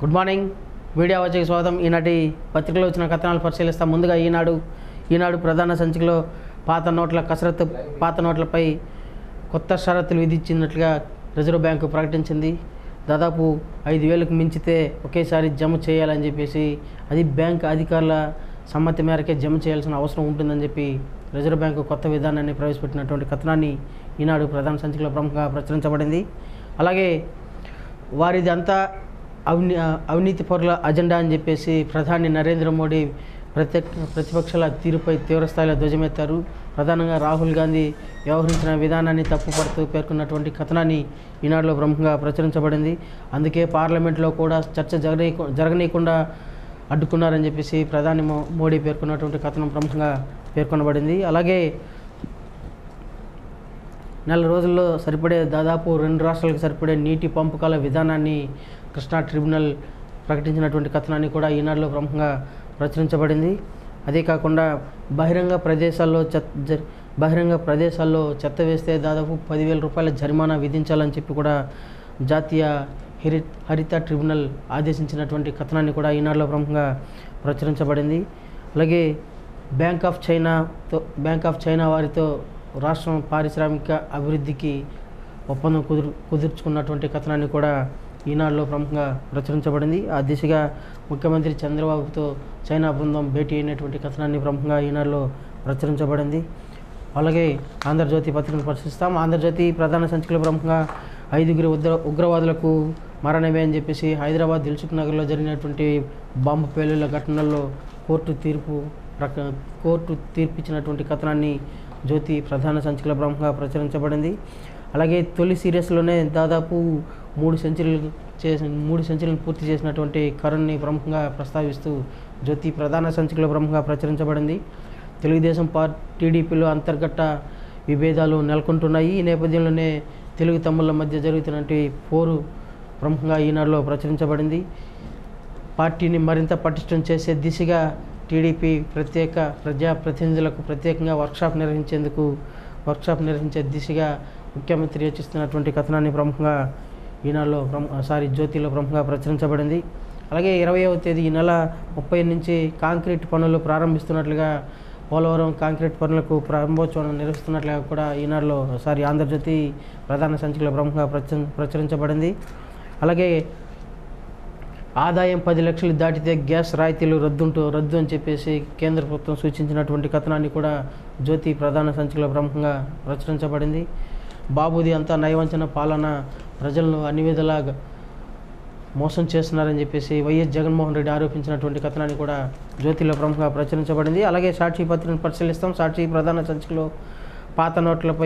Good morning media వచ్చేకి స్వాగతం ఈనాటి పత్రికలో వచ్చిన కథనాలు పరిశీలిస్తాం ముందుగా ఈనాడు ఈనాడు ప్రధాన సంచికలో పాత నోట్ల కసరత్తు పాత నోట్లపై కొత్త షరతులు విధించినట్లుగా రిజర్వ్ బ్యాంకు ప్రకటించింది దాదాపు ఐదు వేలకు మించితే ఒకేసారి జమ చేయాలని చెప్పేసి అది బ్యాంక్ అధికారుల సమ్మతి మేరకే జమ చేయాల్సిన అవసరం ఉంటుందని చెప్పి రిజర్వ్ బ్యాంకు కొత్త విధానాన్ని ప్రవేశపెట్టినటువంటి కథనాన్ని ఈనాడు ప్రధాన సంచికలో ప్రముఖంగా ప్రచురించబడింది అలాగే వారిది అంతా అవినీ అవినీతి పరుల అజెండా అని చెప్పేసి ప్రధాని నరేంద్ర మోడీ ప్రత్యేక ప్రతిపక్షాల తీరుపై తీవ్రస్థాయిలో ధ్వజమెత్తారు ప్రధానంగా రాహుల్ గాంధీ వ్యవహరించిన విధానాన్ని తప్పుపడుతూ పేర్కొన్నటువంటి కథనాన్ని ఈనాడులో ప్రముఖంగా ప్రచురించబడింది అందుకే పార్లమెంట్లో కూడా చర్చ జరగనీ జరగనీయకుండా అడ్డుకున్నారని చెప్పేసి ప్రధాని మో- మోడీ పేర్కొన్నటువంటి కథనం ప్రముఖంగా పేర్కొనబడింది అలాగే నెల రోజుల్లో సరిపడే దాదాపు రెండు రాష్ట్రాలకు సరిపడే నీటి పంపకాల విధానాన్ని కృష్ణా ట్రిబ్యునల్ ప్రకటించినటువంటి కథనాన్ని కూడా ఈనాడులో ప్రముఖంగా ప్రచురించబడింది అదే కాకుండా బహిరంగ ప్రదేశాల్లో చెత్త జ- బహిరంగ ప్రదేశాల్లో చెత్త వేస్తే దాదాపు పదివేల రూపాయల జరిమానా విధించాలని చెప్పి కూడా జాతీయ హెరి హరిత ట్రిబ్యునల్ ఆదేశించినటువంటి కథనాన్ని కూడా ఈనాడులో ప్రముఖంగా ప్రచురించబడింది అలాగే బ్యాంక్ ఆఫ్ చైనాతో బ్యాంక్ ఆఫ్ చైనా వారితో రాష్ట్రం పారిశ్రామిక అభివృద్ధికి ఒప్పందం కుదురు కుదుర్చుకున్నటువంటి కథనాన్ని కూడా ఈనాడులో ప్రముఖంగా ప్రచురించబడింది ఆ దిశగా ముఖ్యమంత్రి చంద్రబాబుతో చైనా బృందం భేటీ అయినటువంటి కథనాన్ని ప్రముఖంగా ఈనాడులో ప్రచురించబడింది అలాగే ఆంధ్రజ్యోతి పత్రికను పరిశీలిస్తాం ఆంధ్రజ్యోతి ప్రధాన సంచికలో ప్రముఖంగా ఐదుగురు ఉగ్ర ఉగ్రవాదులకు మరణమే అని చెప్పేసి హైదరాబాద్ దిల్సుఖ్ నగర్లో జరిగినటువంటి బాంబు పేలుళ్ల ఘటనల్లో కోర్టు తీర్పు ప్రక కోర్టు తీర్పిచ్చినటువంటి కథనాన్ని జ్యోతి ప్రధాన సంచికలో ప్రముఖంగా ప్రచురించబడింది అలాగే తొలి సీరియస్లోనే దాదాపు మూడు సెంచరీలు చేసి మూడు సెంచరీలు పూర్తి చేసినటువంటి కరుణ్ని ప్రముఖంగా ప్రస్తావిస్తూ జ్యోతి ప్రధాన సంచికలో ప్రముఖంగా ప్రచురించబడింది తెలుగుదేశం పార్టీ టీడీపీలో అంతర్గత విభేదాలు నెలకొంటున్నాయి ఈ నేపథ్యంలోనే తెలుగు తమ్ముళ్ళ మధ్య జరుగుతున్నటువంటి పోరు ప్రముఖంగా ఈనాడులో ప్రచురించబడింది పార్టీని మరింత పటిష్టం చేసే దిశగా టీడీపీ ప్రత్యేక ప్రజా ప్రతినిధులకు ప్రత్యేకంగా వర్క్షాప్ నిర్వహించేందుకు వర్క్షాప్ నిర్వహించే దిశగా ముఖ్యమంత్రి యోచిస్తున్నటువంటి కథనాన్ని ప్రముఖంగా ఈనాడులో ప్రము సారీ జ్యోతిలో ప్రముఖంగా ప్రచురించబడింది అలాగే ఇరవైవ తేదీ ఈ నెల ముప్పై నుంచి కాంక్రీట్ పనులు ప్రారంభిస్తున్నట్లుగా పోలవరం కాంక్రీట్ పనులకు ప్రారంభోత్సవం నిర్వహిస్తున్నట్లుగా కూడా ఈనాడులో సారీ ఆంధ్రజ్యోతి ప్రధాన సంచికలో ప్రముఖంగా ప్రచుర ప్రచురించబడింది అలాగే ఆదాయం పది లక్షలు దాటితే గ్యాస్ రాయితీలు రద్దుంటూ రద్దు అని చెప్పేసి కేంద్ర ప్రభుత్వం సూచించినటువంటి కథనాన్ని కూడా జ్యోతి ప్రధాన సంచికలో ప్రముఖంగా ప్రచురించబడింది బాబుది అంతా నయవంచన పాలన ప్రజలను అన్ని విధాలా మోసం చేస్తున్నారని చెప్పేసి వైఎస్ జగన్మోహన్ రెడ్డి ఆరోపించినటువంటి కథనాన్ని కూడా జ్యోతిలో ప్రముఖంగా ప్రచురించబడింది అలాగే సాక్షి పత్రికను పరిశీలిస్తాం సాక్షి ప్రధాన సంచికలో పాత నోట్లపై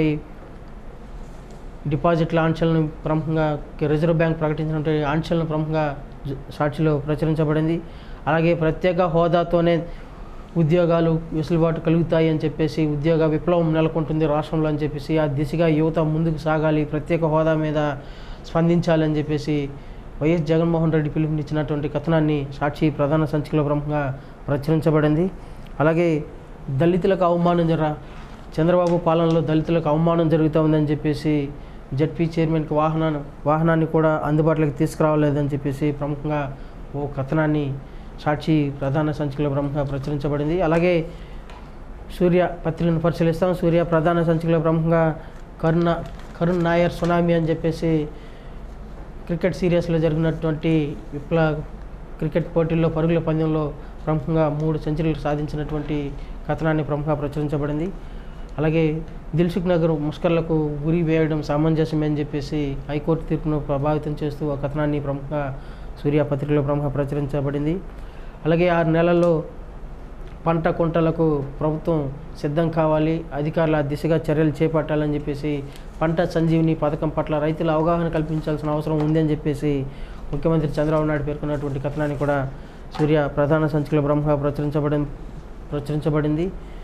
డిపాజిట్ల ఆంక్షలను ప్రముఖంగా రిజర్వ్ బ్యాంక్ ప్రకటించినటువంటి ఆంక్షలను ప్రముఖంగా జ- సాక్షిలో ప్రచురించబడింది అలాగే ప్రత్యేక హోదాతోనే ఉద్యోగాలు వెసులుబాటు కలుగుతాయి అని చెప్పేసి ఉద్యోగ విప్లవం నెలకొంటుంది రాష్ట్రంలో అని చెప్పేసి ఆ దిశగా యువత ముందుకు సాగాలి ప్రత్యేక హోదా మీద స్పందించాలని చెప్పేసి వైఎస్ జగన్మోహన్ రెడ్డి పిలుపునిచ్చినటువంటి కథనాన్ని సాక్షి ప్రధాన సంచికలో ప్రముఖంగా ప్రచురించబడింది అలాగే దళితులకు అవమానం జర చంద్రబాబు పాలనలో దళితులకు అవమానం జరుగుతూ ఉందని చెప్పేసి జడ్పీ చైర్మన్కి వాహనాన్ని వాహనాన్ని కూడా అందుబాటులోకి తీసుకురావలేదని చెప్పేసి ప్రముఖంగా ఓ కథనాన్ని సాక్షి ప్రధాన సంచికలో ప్రముఖంగా ప్రచురించబడింది అలాగే సూర్య పత్రికను పరిశీలిస్తాం సూర్య ప్రధాన సంచికలో ప్రముఖంగా కరుణ కరుణ్ నాయర్ సునామీ అని చెప్పేసి క్రికెట్ సిరీస్లో జరిగినటువంటి విప్ల క్రికెట్ పోటీల్లో పరుగుల పందెంలో ప్రముఖంగా మూడు సెంచరీలు సాధించినటువంటి కథనాన్ని ప్రముఖంగా ప్రచురించబడింది అలాగే దిల్సుఖ్ నగర్ ముష్కర్లకు ఉరి వేయడం సమంజసమే అని చెప్పేసి హైకోర్టు తీర్పును ప్రభావితం చేస్తూ ఆ కథనాన్ని ప్రముఖ సూర్య పత్రికలో ప్రముఖ ప్రచురించబడింది అలాగే ఆరు నెలల్లో పంట కుంటలకు ప్రభుత్వం సిద్ధం కావాలి అధికారుల దిశగా చర్యలు చేపట్టాలని చెప్పేసి పంట సంజీవిని పథకం పట్ల రైతుల అవగాహన కల్పించాల్సిన అవసరం ఉంది అని చెప్పేసి ముఖ్యమంత్రి చంద్రబాబు నాయుడు పేర్కొన్నటువంటి కథనాన్ని కూడా సూర్య ప్రధాన సంచికలో బ్రహ్మ ప్రచురించబడి ప్రచురించబడింది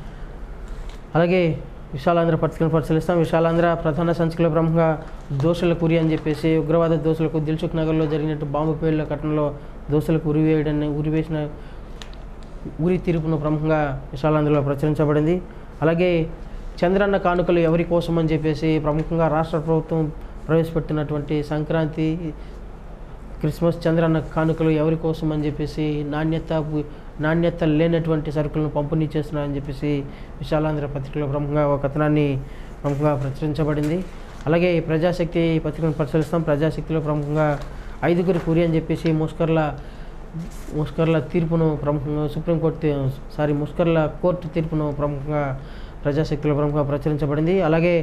అలాగే విశాలాంధ్ర పత్రికను పరిశీలిస్తాం విశాలాంధ్ర ప్రధాన సంచికలో ప్రముఖంగా దోషులకు ఉరి అని చెప్పేసి ఉగ్రవాద దోషులకు దిల్సుఖ్ నగర్లో జరిగినట్టు బాంబు పేలుల ఘటనలో దోషులకు ఉరి వేయడాన్ని ఉరి వేసిన ఉరి తీర్పును ప్రముఖంగా విశాలాంధ్రలో ప్రచురించబడింది అలాగే చంద్రన్న కానుకలు ఎవరి కోసం అని చెప్పేసి ప్రముఖంగా రాష్ట్ర ప్రభుత్వం ప్రవేశపెట్టినటువంటి సంక్రాంతి క్రిస్మస్ చంద్రన్న కానుకలు ఎవరి కోసం అని చెప్పేసి నాణ్యత పు- నాణ్యత లేనటువంటి సరుకులను పంపిణీ చేస్తున్నారని చెప్పేసి విశాలాంధ్ర పత్రికలో ప్రముఖంగా ఒక కథనాన్ని ప్రముఖంగా ప్రచురించబడింది అలాగే ఈ ప్రజాశక్తి పత్రికను పరిశీలిస్తాం ప్రజాశక్తిలో ప్రముఖంగా ఐదుగురి కూరి అని చెప్పేసి ముస్కర్ల ముస్కర్ల తీర్పును ప్రముఖంగా సుప్రీంకోర్టు తీ- సారీ ముస్కర్ల కోర్టు తీర్పును ప్రముఖంగా ప్రజాశక్తిలో ప్రముఖంగా ప్రచురించబడింది అలాగే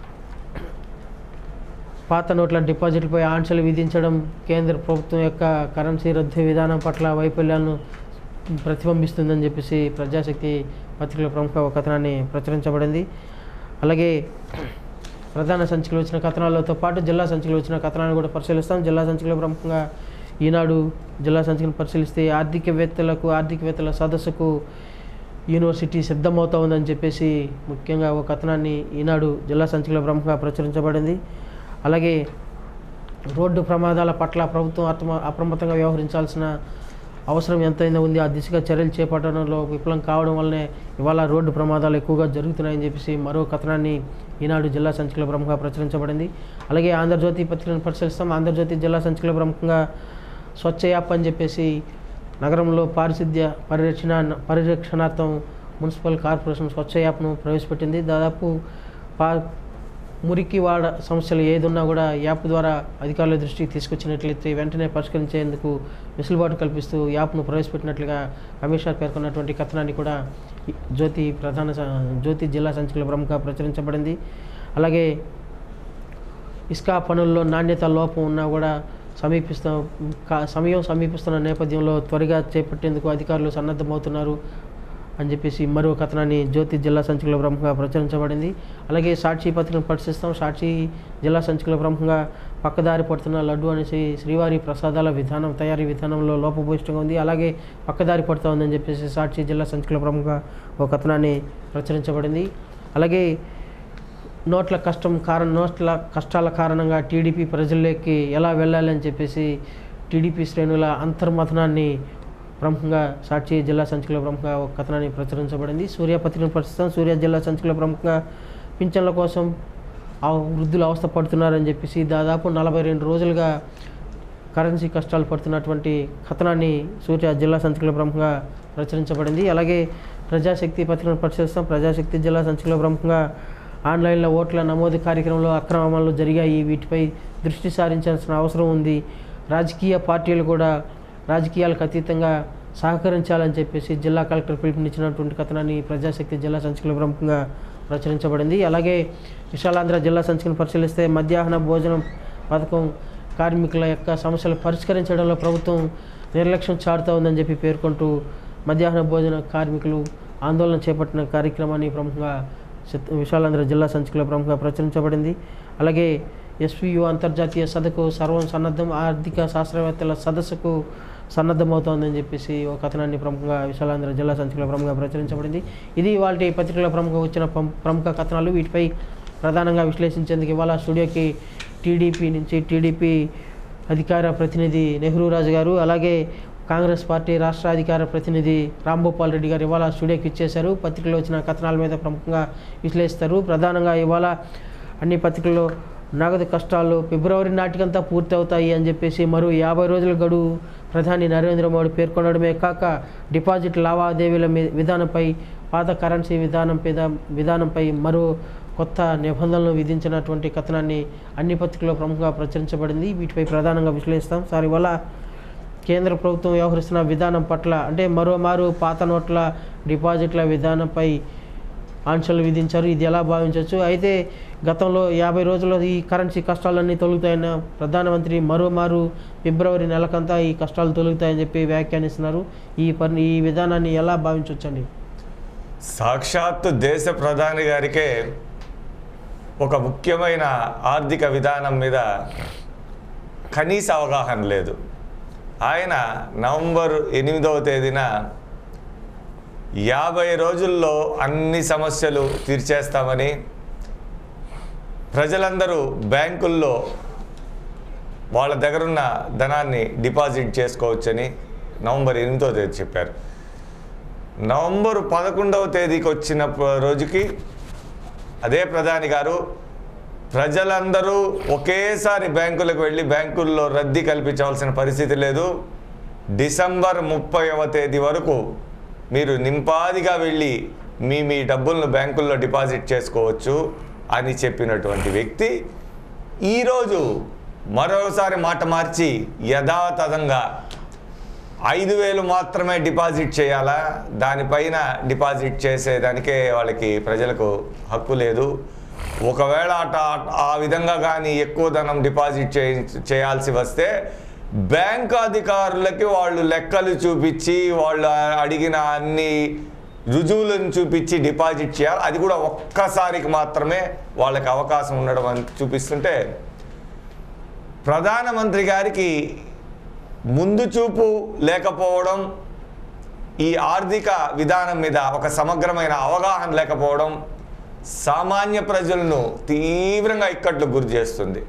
పాత నోట్ల డిపాజిట్లపై ఆంక్షలు విధించడం కేంద్ర ప్రభుత్వం యొక్క కరెన్సీ రద్దు విధానం పట్ల వైఫల్యాలను ప్రతిబింబిస్తుందని చెప్పేసి ప్రజాశక్తి పత్రికలో ప్రముఖ ఒక కథనాన్ని ప్రచురించబడింది అలాగే ప్రధాన సంచికలు వచ్చిన కథనాలతో పాటు జిల్లా సంచికలు వచ్చిన కథనాలను కూడా పరిశీలిస్తాం జిల్లా సంచికలో ప్రముఖంగా ఈనాడు జిల్లా సంచికను పరిశీలిస్తే ఆర్థికవేత్తలకు ఆర్థికవేత్తల సదస్సుకు యూనివర్సిటీ సిద్ధమవుతా ఉందని చెప్పేసి ముఖ్యంగా ఒక కథనాన్ని ఈనాడు జిల్లా సంచికలో ప్రముఖంగా ప్రచురించబడింది అలాగే రోడ్డు ప్రమాదాల పట్ల ప్రభుత్వం అప్రమ అప్రమత్తంగా వ్యవహరించాల్సిన అవసరం ఎంతైనా ఉంది ఆ దిశగా చర్యలు చేపట్టడంలో విఫలం కావడం వల్లనే ఇవాళ రోడ్డు ప్రమాదాలు ఎక్కువగా జరుగుతున్నాయని చెప్పేసి మరో కథనాన్ని ఈనాడు జిల్లా సంచికలో ప్రముఖంగా ప్రచురించబడింది అలాగే ఆంధ్రజ్యోతి పత్రికను పరిశీలిస్తాం ఆంధ్రజ్యోతి జిల్లా సంచికలో ప్రముఖంగా స్వచ్ఛ యాప్ అని చెప్పేసి నగరంలో పారిశుద్ధ్య పరిరక్షణ పరిరక్షణార్థం మున్సిపల్ కార్పొరేషన్ స్వచ్ఛ యాప్ను ప్రవేశపెట్టింది దాదాపు పా మురికి వాడ సమస్యలు ఏదున్నా కూడా యాప్ ద్వారా అధికారుల దృష్టికి తీసుకొచ్చినట్లయితే వెంటనే పరిష్కరించేందుకు వెసులుబాటు కల్పిస్తూ యాప్ను ప్రవేశపెట్టినట్లుగా కమిషనర్ పేర్కొన్నటువంటి కథనాన్ని కూడా ఈ జ్యోతి ప్రధాన స- జ్యోతి జిల్లా సంచికలో ప్రముఖ ప్రచురించబడింది అలాగే ఇసుక పనుల్లో నాణ్యత లోపం ఉన్నా కూడా సమీపిస్తా కా- సమయం సమీపిస్తున్న నేపథ్యంలో త్వరగా చేపట్టేందుకు అధికారులు సన్నద్ధమవుతున్నారు అని చెప్పేసి మరో కథనాన్ని జ్యోతి జిల్లా సంచికలో ప్రముఖంగా ప్రచురించబడింది అలాగే సాక్షి పత్రికను పరిశీలిస్తాం సాక్షి జిల్లా సంచికలో ప్రముఖంగా పక్కదారి పడుతున్న లడ్డు అనేసి శ్రీవారి ప్రసాదాల విధానం తయారీ విధానంలో లోపభూయిష్టంగా ఉంది అలాగే పక్కదారి పడుతూ ఉందని చెప్పేసి సాక్షి జిల్లా సంచికలో ప్రముఖంగా ఒక కథనాన్ని ప్రచురించబడింది అలాగే నోట్ల కష్టం కారణం నోట్ల కష్టాల కారణంగా టీడీపీ ప్రజల్లోకి ఎలా వెళ్ళాలి అని చెప్పేసి టీడీపీ శ్రేణుల అంతర్మథనాన్ని ప్రముఖంగా సాక్షి జిల్లా సంచికలో ప్రముఖంగా ఒక కథనాన్ని ప్రచురించబడింది సూర్య పత్రికను ప్రస్తుతం సూర్య జిల్లా సంచికలో ప్రముఖంగా పింఛన్ల కోసం ఆ వృద్ధులు అవస్థ పడుతున్నారని చెప్పేసి దాదాపు నలభై రెండు రోజులుగా కరెన్సీ కష్టాలు పడుతున్నటువంటి కథనాన్ని సూర్య జిల్లా సంచికలో ప్రముఖంగా ప్రచురించబడింది అలాగే ప్రజాశక్తి పత్రికను పరిశీలిస్తాం ప్రజాశక్తి జిల్లా సంచికలో ప్రముఖంగా ఆన్లైన్లో ఓట్ల నమోదు కార్యక్రమంలో అక్రమాలు జరిగాయి వీటిపై దృష్టి సారించాల్సిన అవసరం ఉంది రాజకీయ పార్టీలు కూడా రాజకీయాలకు అతీతంగా సహకరించాలని చెప్పేసి జిల్లా కలెక్టర్ పిలుపునిచ్చినటువంటి కథనాన్ని ప్రజాశక్తి జిల్లా సంచికలో ప్రముఖంగా ప్రచురించబడింది అలాగే విశాలాంధ్ర జిల్లా సంచికను పరిశీలిస్తే మధ్యాహ్న భోజనం పథకం కార్మికుల యొక్క సమస్యలు పరిష్కరించడంలో ప్రభుత్వం నిర్లక్ష్యం చాటుతూ ఉందని చెప్పి పేర్కొంటూ మధ్యాహ్న భోజన కార్మికులు ఆందోళన చేపట్టిన కార్యక్రమాన్ని ప్రముఖంగా చిత్- విశాలాంధ్ర జిల్లా సంచికలో ప్రముఖంగా ప్రచురించబడింది అలాగే ఎస్పీయు అంతర్జాతీయ సదకు సర్వం సన్నద్ధం ఆర్థిక శాస్త్రవేత్తల సదస్సుకు సన్నద్ధమవుతోందని చెప్పేసి ఒక కథనాన్ని ప్రముఖంగా విశాలాంధ్ర జిల్లా సంచికలో ప్రముఖంగా ప్రచురించబడింది ఇది వాళ్ళ పత్రికలో ప్రముఖ వచ్చిన పం- ప్రముఖ కథనాలు వీటిపై ప్రధానంగా విశ్లేషించేందుకు ఇవాళ స్టూడియోకి టీడీపీ నుంచి టీడీపీ అధికార ప్రతినిధి నెహ్రూ రాజు గారు అలాగే కాంగ్రెస్ పార్టీ రాష్ట్ర అధికార ప్రతినిధి రాంభూపాల్ రెడ్డి గారు ఇవాళ స్టూడియోకి ఇచ్చేశారు పత్రికలో వచ్చిన కథనాల మీద ప్రముఖంగా విశ్లేషిస్తారు ప్రధానంగా ఇవాళ అన్ని పత్రికల్లో నగదు కష్టాలు ఫిబ్రవరి నాటికంతా పూర్తి అవుతాయి అని చెప్పేసి మరో యాభై రోజుల గడువు ప్రధాని నరేంద్ర మోడీ పేర్కొనడమే కాక డిపాజిట్ లావాదేవీల మీ- విధానంపై పాత కరెన్సీ విధానం మీద విధానంపై మరో కొత్త నిబంధనలు విధించినటువంటి కథనాన్ని అన్ని పత్రికల్లో ప్రముఖంగా ప్రచురించబడింది వీటిపై ప్రధానంగా విశ్లేషిస్తాం సార్ ఇవాళ కేంద్ర ప్రభుత్వం వ్యవహరిస్తున్న విధానం పట్ల అంటే మరోమారు పాత నోట్ల డిపాజిట్ల విధానంపై ఆంక్షలు విధించారు ఇది ఎలా భావించవచ్చు అయితే గతంలో యాభై రోజుల్లో ఈ కరెన్సీ కష్టాలన్నీ తొలుగుతాయన్న ప్రధానమంత్రి మరోమారు ఫిబ్రవరి నెలకంతా ఈ కష్టాలు తొలుగుతాయని చెప్పి వ్యాఖ్యానిస్తున్నారు ఈ పని ఈ విధానాన్ని ఎలా భావించవచ్చండి సాక్షాత్తు దేశ ప్రధాని గారికే ఒక ముఖ్యమైన ఆర్థిక విధానం మీద కనీస అవగాహన లేదు ఆయన నవంబర్ ఎనిమిదవ తేదీన యాభై రోజుల్లో అన్ని సమస్యలు తీర్చేస్తామని ప్రజలందరూ బ్యాంకుల్లో వాళ్ళ దగ్గరున్న ధనాన్ని డిపాజిట్ చేసుకోవచ్చని నవంబర్ ఎనిమిదో తేదీ చెప్పారు నవంబర్ పదకొండవ తేదీకి వచ్చిన ప- రోజుకి అదే ప్రధాని గారు ప్రజలందరూ ఒకేసారి బ్యాంకులకు వెళ్ళి బ్యాంకుల్లో రద్దీ కల్పించవలసిన పరిస్థితి లేదు డిసెంబర్ ముప్పైవ తేదీ వరకు మీరు నింపాదిగా వెళ్ళి మీ మీ డబ్బులను బ్యాంకుల్లో డిపాజిట్ చేసుకోవచ్చు అని చెప్పినటువంటి వ్యక్తి ఈరోజు మరోసారి మాట మార్చి యథాతథంగా ఐదు వేలు మాత్రమే డిపాజిట్ చేయాలా దానిపైన డిపాజిట్ చేసేదానికే వాళ్ళకి ప్రజలకు హక్కు లేదు ఒకవేళ అట ఆ విధంగా కానీ ఎక్కువ ధనం డిపాజిట్ చే చేయాల్సి వస్తే బ్యాంక్ అధికారులకి వాళ్ళు లెక్కలు చూపించి వాళ్ళు అడిగిన అన్ని రుజువులను చూపించి డిపాజిట్ చేయాలి అది కూడా ఒక్కసారికి మాత్రమే వాళ్ళకి అవకాశం ఉండడం అని చూపిస్తుంటే ప్రధానమంత్రి గారికి ముందు చూపు లేకపోవడం ఈ ఆర్థిక విధానం మీద ఒక సమగ్రమైన అవగాహన లేకపోవడం సామాన్య ప్రజలను తీవ్రంగా ఇక్కట్లు గురి చేస్తుంది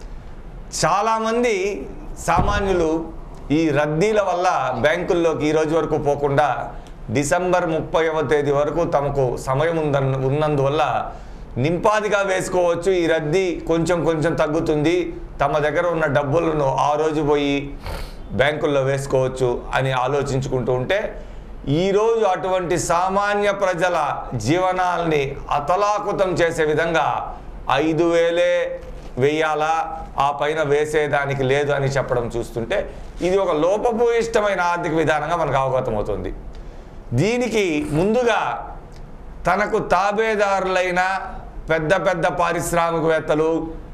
చాలామంది సామాన్యులు ఈ రద్దీల వల్ల బ్యాంకుల్లోకి ఈ రోజు వరకు పోకుండా డిసెంబర్ ముప్పైవ తేదీ వరకు తమకు సమయం ఉందన్న ఉన్నందువల్ల నింపాదిగా వేసుకోవచ్చు ఈ రద్దీ కొంచెం కొంచెం తగ్గుతుంది తమ దగ్గర ఉన్న డబ్బులను ఆ రోజు పోయి బ్యాంకుల్లో వేసుకోవచ్చు అని ఆలోచించుకుంటూ ఉంటే ఈరోజు అటువంటి సామాన్య ప్రజల జీవనాల్ని అతలాకుతం చేసే విధంగా ఐదు వేలే వేయాలా ఆ పైన వేసేదానికి లేదు అని చెప్పడం చూస్తుంటే ఇది ఒక లోపభూయిష్టమైన ఆర్థిక విధానంగా మనకు అవగతమవుతుంది దీనికి ముందుగా తనకు తాబేదారులైన పెద్ద పెద్ద పారిశ్రామికవేత్తలు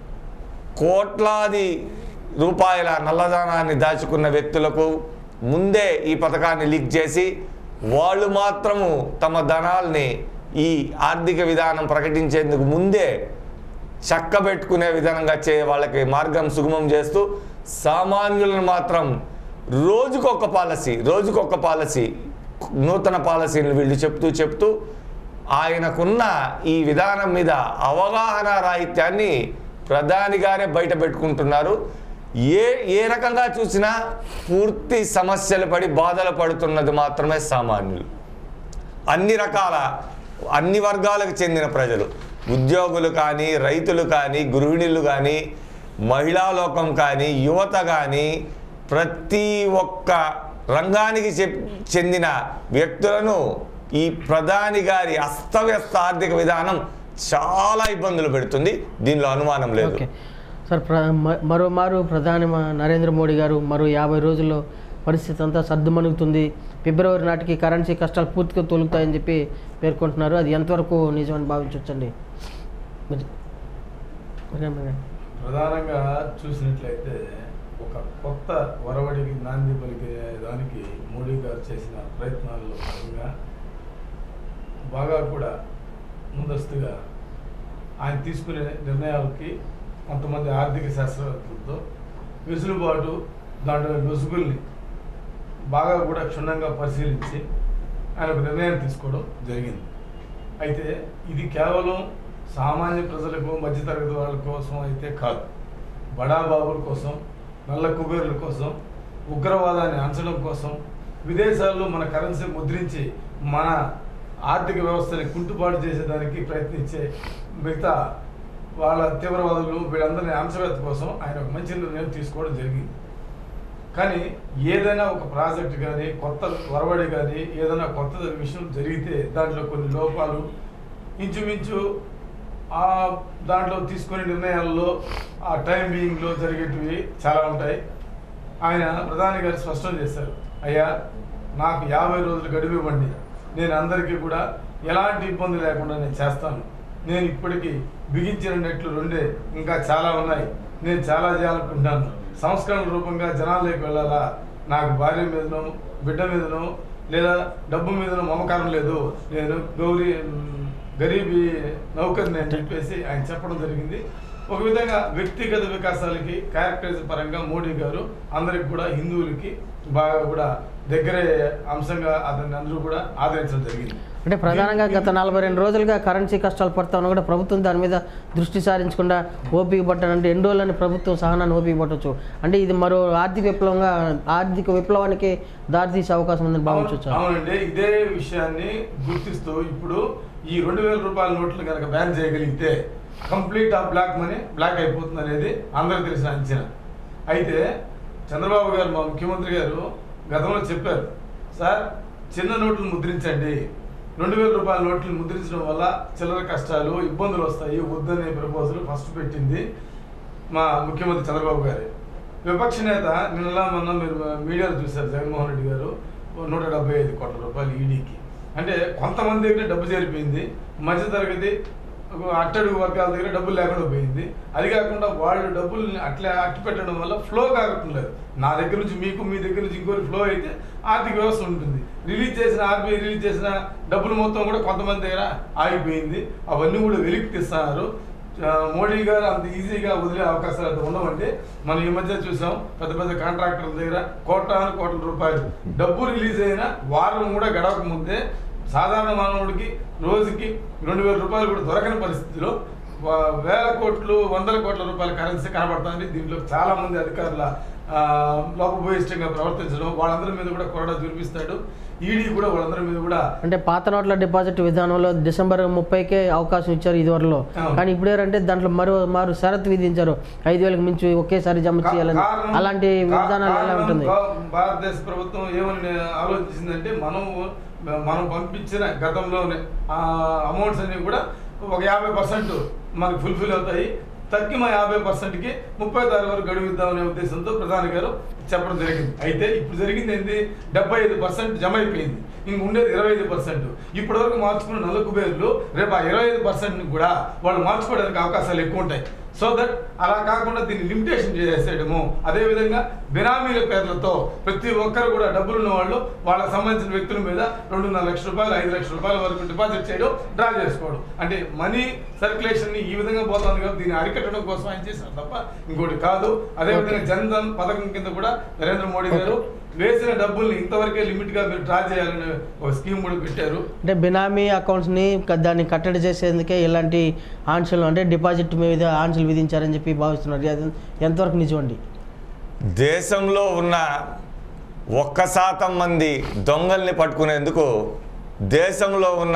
కోట్లాది రూపాయల నల్లధనాన్ని దాచుకున్న వ్యక్తులకు ముందే ఈ పథకాన్ని లీక్ చేసి వాళ్ళు మాత్రము తమ ధనాల్ని ఈ ఆర్థిక విధానం ప్రకటించేందుకు ముందే చక్కబెట్టుకునే విధానంగా చే వాళ్ళకి మార్గం సుగమం చేస్తూ సామాన్యులను మాత్రం రోజుకొక పాలసీ రోజుకొక పాలసీ నూతన పాలసీని వీళ్ళు చెప్తూ చెప్తూ ఆయనకున్న ఈ విధానం మీద అవగాహన రాహిత్యాన్ని ప్రధానిగానే బయట పెట్టుకుంటున్నారు ఏ ఏ రకంగా చూసినా పూర్తి సమస్యలు పడి బాధలు పడుతున్నది మాత్రమే సామాన్యులు అన్ని రకాల అన్ని వర్గాలకు చెందిన ప్రజలు ఉద్యోగులు కానీ రైతులు కానీ గృహిణులు కానీ మహిళా లోకం కానీ యువత కానీ ప్రతి ఒక్క రంగానికి చెప్ చెందిన వ్యక్తులను ఈ ప్రధాని గారి అస్తవ్యస్త ఆర్థిక విధానం చాలా ఇబ్బందులు పెడుతుంది దీనిలో అనుమానం లేదు ఓకే సార్ ప్ర మ- మరోమారు ప్రధాని మ- నరేంద్ర మోడీ గారు మరో యాభై రోజుల్లో పరిస్థితి అంతా సర్దుమణుగుతుంది ఫిబ్రవరి నాటికి కరెన్సీ కష్టాలు పూర్తిగా తొలుగుతాయని చెప్పి పేర్కొంటున్నారు అది ఎంతవరకు నిజమని భావించవచ్చండి మరి మరి- ప్రధానంగా చూసినట్లయితే ఒక కొత్త వరవడికి నాంది పలికే దానికి మోడీ గారు చేసిన ప్రయత్నాల్లో భాగంగా బాగా కూడా ముందస్తుగా ఆయన తీసుకునే నిర్ణయాలకి కొంతమంది ఆర్థిక శాస్త్రవేత్తలతో వెసులుబాటు దాంట్లో లొసుగుల్ని బాగా కూడా క్షుణ్ణంగా పరిశీలించి ఆయన ఒక నిర్ణయం తీసుకోవడం జరిగింది అయితే ఇది కేవలం సామాన్య ప్రజలకు మధ్యతరగతి వాళ్ళ కోసం అయితే కాదు బడాబాబుల కోసం నల్ల కుబేరుల కోసం ఉగ్రవాదాన్ని అంచడం కోసం విదేశాల్లో మన కరెన్సీ ముద్రించి మన ఆర్థిక వ్యవస్థని కుంటుబాటు చేసేదానికి ప్రయత్నించే మిగతా వాళ్ళ తీవ్రవాదులు వీళ్ళందరినీ అంశవేత్త కోసం ఆయన ఒక మంచి నిర్ణయం తీసుకోవడం జరిగింది కానీ ఏదైనా ఒక ప్రాజెక్ట్ కానీ కొత్త వరవడి కానీ ఏదైనా కొత్త విషయం జరిగితే దాంట్లో కొన్ని లోపాలు ఇంచుమించు ఆ దాంట్లో తీసుకునే నిర్ణయాల్లో ఆ టైం బీయింగ్లో జరిగేటివి చాలా ఉంటాయి ఆయన ప్రధాని గారు స్పష్టం చేశారు అయ్యా నాకు యాభై రోజులు గడువు ఇవ్వండి నేను అందరికీ కూడా ఎలాంటి ఇబ్బంది లేకుండా నేను చేస్తాను నేను ఇప్పటికీ బిగించిన నెట్లు రెండే ఇంకా చాలా ఉన్నాయి నేను చాలా చేయాలనుకుంటున్నాను సంస్కరణ రూపంగా జనాల్లోకి వెళ్ళాలా నాకు భార్య మీదనో బిడ్డ మీదనో లేదా డబ్బు మీదనో మమకారం లేదు నేను గౌరీ మ్, గరీబీ నౌకర్ని అని చెప్పేసి ఆయన చెప్పడం జరిగింది ఒక విధంగా వ్యక్తిగత వికాసాలకి క్యారెక్టరైజ్ పరంగా మోడీ గారు అందరికి కూడా హిందువులకి బాగా కూడా దగ్గరే అంశంగా అతన్ని అందరూ కూడా ఆదరించడం జరిగింది అంటే ప్రధానంగా గత నలభై రెండు రోజులుగా కరెన్సీ కష్టాలు పడతా ఉన్నా కూడా ప్రభుత్వం దాని మీద దృష్టి సారించకుండా ఓపిక పట్టాలంటే ఎన్ని రోజులని ప్రభుత్వం సహనాన్ని ఓపిక పట్టవచ్చు అంటే ఇది మరో ఆర్థిక విప్లవంగా ఆర్థిక విప్లవానికి దారితీసే అవకాశం ఉందని భావించవచ్చు అవును- అవునండి ఇదే విషయాన్ని గుర్తిస్తూ ఇప్పుడు ఈ రెండు వేల రూపాయల నోట్లు కనుక బ్యాన్ చేయగలిగితే కంప్లీట్ ఆ బ్లాక్ మనీ బ్లాక్ అయిపోతుంది అనేది అందరికి తెలిసిన అంచనా అయితే చంద్రబాబు గారు మా ముఖ్యమంత్రి గారు గతంలో చెప్పారు సార్ చిన్న నోట్లు ముద్రించండి రెండు వేల రూపాయల నోట్లు ముద్రించడం వల్ల చిల్లర కష్టాలు ఇబ్బందులు వస్తాయి వద్దనే ప్రపోజల్ ఫస్ట్ పెట్టింది మా ముఖ్యమంత్రి చంద్రబాబు గారే విపక్ష నేత నిన్నలా మొన్న మీరు మీడియాలో చూశారు జగన్మోహన్ రెడ్డి గారు నూట డెబ్బై ఐదు కోట్ల రూపాయలు ఈడీకి అంటే కొంతమంది దగ్గర డబ్బు చేరిపోయింది మధ్యతరగతి అట్టడుగు వర్గాల దగ్గర డబ్బులు లేకుండా పోయింది అది కాకుండా వాళ్ళు డబ్బుల్ని అట్లా అట్టి పెట్టడం వల్ల ఫ్లో కాకుండా లేదు నా దగ్గర నుంచి మీకు మీ దగ్గర నుంచి ఇంకోటి ఫ్లో అయితే ఆర్థిక వ్యవస్థ ఉంటుంది రిలీజ్ చేసిన ఆర్బీఐ రిలీజ్ చేసిన డబ్బులు మొత్తం కూడా కొంతమంది దగ్గర ఆగిపోయింది అవన్నీ కూడా వెలికి తీస్తున్నారు ఆ, మోడీ గారు అంత ఈజీగా వదిలే అవకాశాలు అయితే ఉండవంటే మనం ఈ మధ్య చూసాం పెద్ద పెద్ద కాంట్రాక్టర్ల దగ్గర కోటాను కోట్ల రూపాయలు డబ్బు రిలీజ్ అయిన వారం కూడా గడవక ముందే సాధారణ మానవుడికి రోజుకి రెండు వేల రూపాయలు కూడా దొరకని పరిస్థితిలో వా- వేల కోట్లు వందల కోట్ల రూపాయల కరెన్సీ కనబడుతుంది దీంట్లో చాలా మంది అధికారుల ఆ, లోపభూయిష్టంగా ప్రవర్తించడం వాళ్ళందరి మీద కూడా కొరడా చూపిస్తాడు ఈడీ కూడా వాళ్ళందరి మీద కూడా అంటే పాత నోట్ల డిపాజిట్ విధానంలో డిసెంబర్ ముప్పైకే అవకాశం ఇచ్చారు ఇదివరలో అవును. కానీ ఇప్పుడు ఏంటంటే దాంట్లో మరో మారు షరతు విధించారు ఐదు వేలకు మించి ఒకేసారి జమ చేయాలని కారణం- అలాంటి కా- విధానాలు ఎలా కారణం ఉంటుంది భా- భారతదేశ ప్రభుత్వం ఏమని ఆలోచించిందంటే మనం మనం పంపించిన గతంలోనే ఆ అమౌంట్స్ అన్ని కూడా ఒక యాభై పర్సెంట్ మనకు ఫుల్ఫిల్ అవుతాయి తగ్గిన యాభై పర్సెంట్కి ముప్పై తారీఖు వరకు గడువు ఇద్దామనే ఉద్దేశంతో ప్రధాని గారు చెప్పడం జరిగింది అయితే ఇప్పుడు జరిగింది ఏంటి డెబ్బై ఐదు పర్సెంట్ జమ అయిపోయింది ఇంక ఉండేది ఇరవై ఐదు పర్సెంట్ ఇప్పటి వరకు మార్చుకున్న నల్ల కుబేర్లు రేపు ఆ ఇరవై ఐదు పర్సెంట్ కూడా వాళ్ళు మార్చుకోవడానికి అవకాశాలు ఎక్కువ ఉంటాయి సో దట్ అలా కాకుండా దీన్ని లిమిటేషన్ చేసేయడము అదేవిధంగా బినామీల పేర్లతో ప్రతి ఒక్కరు కూడా డబ్బులు ఉన్న వాళ్ళు వాళ్ళకి సంబంధించిన వ్యక్తుల మీద రెండున్నర లక్షల రూపాయలు ఐదు లక్షల రూపాయల వరకు డిపాజిట్ చేయడం డ్రా చేసుకోవడం అంటే మనీ సర్క్యులేషన్ ని ఈ విధంగా పోతుంది కాబట్టి దీన్ని అరికట్టడం కోసం ఆయన చేశారు తప్ప ఇంకోటి కాదు అదేవిధంగా జన్ ధన్ పథకం కింద కూడా నరేంద్ర మోడీ గారు వేసిన డబ్బుల్ని ఇంతవరకే లిమిట్ గా మీరు డ్రా చేయాలని ఒక స్కీమ్ కూడా పెట్టారు అంటే బినామీ అకౌంట్స్ని క- దాన్ని కట్టడి చేసేందుకే ఇలాంటి ఆంక్షలు అంటే డిపాజిట్ మీద ఆంక్షలు విధించారని చెప్పి భావిస్తున్నారు అది ఎంతవరకు నిజమండి దేశంలో ఉన్న ఒక్క శాతం మంది దొంగల్ని పట్టుకునేందుకు దేశంలో ఉన్న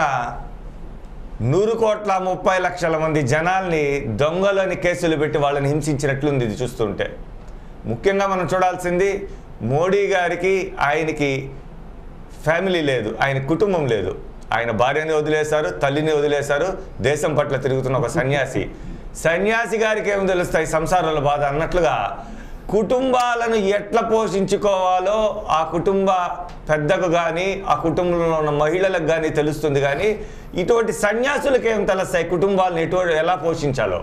నూరు కోట్ల ముప్పై లక్షల మంది జనాల్ని దొంగలని కేసులు పెట్టి వాళ్ళని హింసించినట్లుంది ఇది చూస్తుంటే ముఖ్యంగా మనం చూడాల్సింది మోడీ గారికి ఆయనకి ఫ్యామిలీ లేదు ఆయన కుటుంబం లేదు ఆయన భార్యని వదిలేశారు తల్లిని వదిలేశారు దేశం పట్ల తిరుగుతున్న ఒక సన్యాసి సన్యాసి గారికి ఏం తెలుస్తాయి సంసారాల బాధ అన్నట్లుగా కుటుంబాలను ఎట్లా పోషించుకోవాలో ఆ కుటుంబ పెద్దకు కానీ ఆ కుటుంబంలో ఉన్న మహిళలకు కానీ తెలుస్తుంది కానీ ఇటువంటి సన్యాసులకు ఏం తెలుస్తాయి కుటుంబాలను ఎటువంటి ఎలా పోషించాలో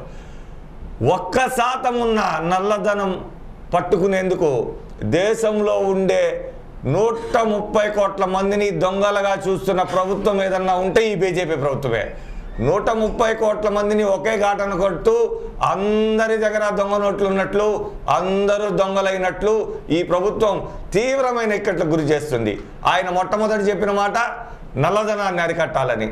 ఒక్క శాతం ఉన్న నల్లధనం పట్టుకునేందుకు దేశంలో ఉండే నూట ముప్పై కోట్ల మందిని దొంగలుగా చూస్తున్న ప్రభుత్వం ఏదన్నా ఉంటే ఈ బీజేపీ ప్రభుత్వమే నూట ముప్పై కోట్ల మందిని ఒకే ఘాటన కొడుతూ అందరి దగ్గర దొంగ నోట్లు ఉన్నట్లు అందరూ దొంగలైనట్లు ఈ ప్రభుత్వం తీవ్రమైన ఇక్కట్లకు గురి చేస్తుంది ఆయన మొట్టమొదటి చెప్పిన మాట నల్లధనాన్ని అరికట్టాలని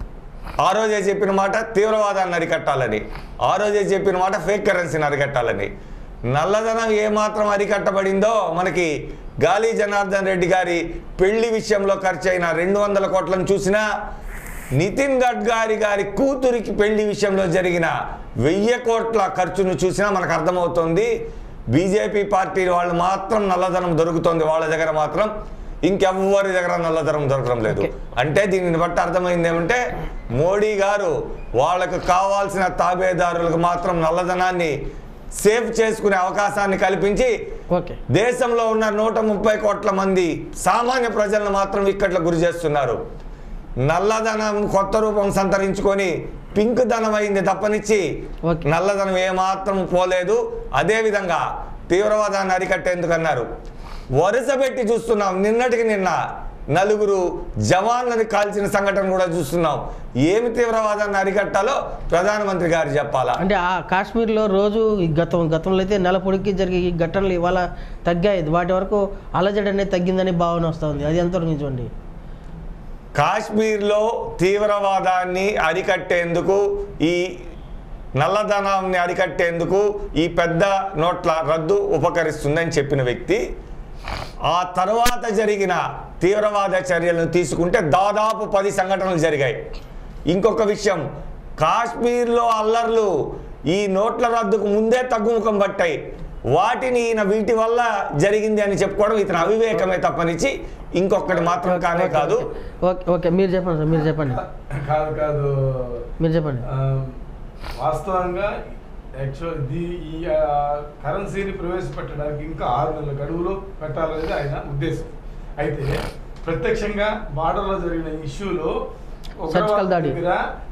ఆ రోజే చెప్పిన మాట తీవ్రవాదాన్ని అరికట్టాలని ఆ రోజే చెప్పిన మాట ఫేక్ కరెన్సీని అరికట్టాలని నల్లధనం ఏమాత్రం అరికట్టబడిందో మనకి గాలి జనార్దన్ రెడ్డి గారి పెళ్లి విషయంలో ఖర్చు అయిన రెండు వందల కోట్లను చూసినా నితిన్ గడ్కరీ గారి కూతురికి పెళ్లి విషయంలో జరిగిన వెయ్యి కోట్ల ఖర్చును చూసినా మనకు అర్థమవుతుంది బీజేపీ పార్టీ వాళ్ళు మాత్రం నల్లధనం దొరుకుతుంది వాళ్ళ దగ్గర మాత్రం ఇంకెవ్వరి దగ్గర నల్లధనం దొరకడం లేదు Okay. అంటే దీనిని బట్టి అర్థమైంది ఏమంటే మోడీ గారు వాళ్ళకు కావాల్సిన తాబేదారులకు మాత్రం నల్లధనాన్ని సేవ్ చేసుకునే అవకాశాన్ని కల్పించి ఓకే దేశంలో ఉన్న నూట ముప్పై కోట్ల మంది సామాన్య ప్రజలను మాత్రం ఇక్కట్ల గురి చేస్తున్నారు నల్లధనం కొత్త రూపం సంతరించుకొని పింక్ ధనం అయింది తప్పనిచ్చి ఓకే. నల్లధనం ఏమాత్రం పోలేదు అదేవిధంగా తీవ్రవాదాన్ని అరికట్టేందుకు అన్నారు వరుస పెట్టి చూస్తున్నాం నిన్నటికి నిన్న నలుగురు జవాన్లని కాల్చిన సంఘటన కూడా చూస్తున్నాం ఏమి తీవ్రవాదాన్ని అరికట్టాలో ప్రధానమంత్రి గారు చెప్పాలా అంటే ఆ కాశ్మీర్లో రోజు ఈ గతం గతంలో అయితే నెల పొడికి జరిగే ఈ ఘటనలు ఇవాళ తగ్గాయి వాటి వరకు అలజడి అనేది తగ్గిందని భావన వస్తుంది అది ఎంతవరకు నిజమండి కాశ్మీర్లో తీవ్రవాదాన్ని అరికట్టేందుకు ఈ నల్లధనాన్ని అరికట్టేందుకు ఈ పెద్ద నోట్ల రద్దు ఉపకరిస్తుందని చెప్పిన వ్యక్తి ఆ తర్వాత జరిగిన తీవ్రవాద చర్యలను తీసుకుంటే దాదాపు పది సంఘటనలు జరిగాయి ఇంకొక విషయం కాశ్మీర్లో అల్లర్లు ఈ నోట్ల రద్దుకు ముందే తగ్గుముఖం పట్టాయి వాటిని ఈయన వీటి వల్ల జరిగింది అని చెప్పుకోవడం ఇతని అవివేకమే తప్పనిచ్చి ఇంకొకటి మాత్రం కానే కాదు ఓకే ఓకే మీరు చెప్పండి సార్ మీరు చెప్పండి కాదు కాదు మీరు చెప్పండి ఆ, వాస్తవంగా యాక్చువల్ ది ఈ ఆ, కరెన్సీని ప్రవేశపెట్టడానికి ఇంకా ఆరు నెలల గడువులో పెట్టాలనేది ఆయన ఉద్దేశం అయితే ప్రత్యక్షంగా బార్డర్లో జరిగిన ఇష్యూలో Surgical దాడి. దగ్గర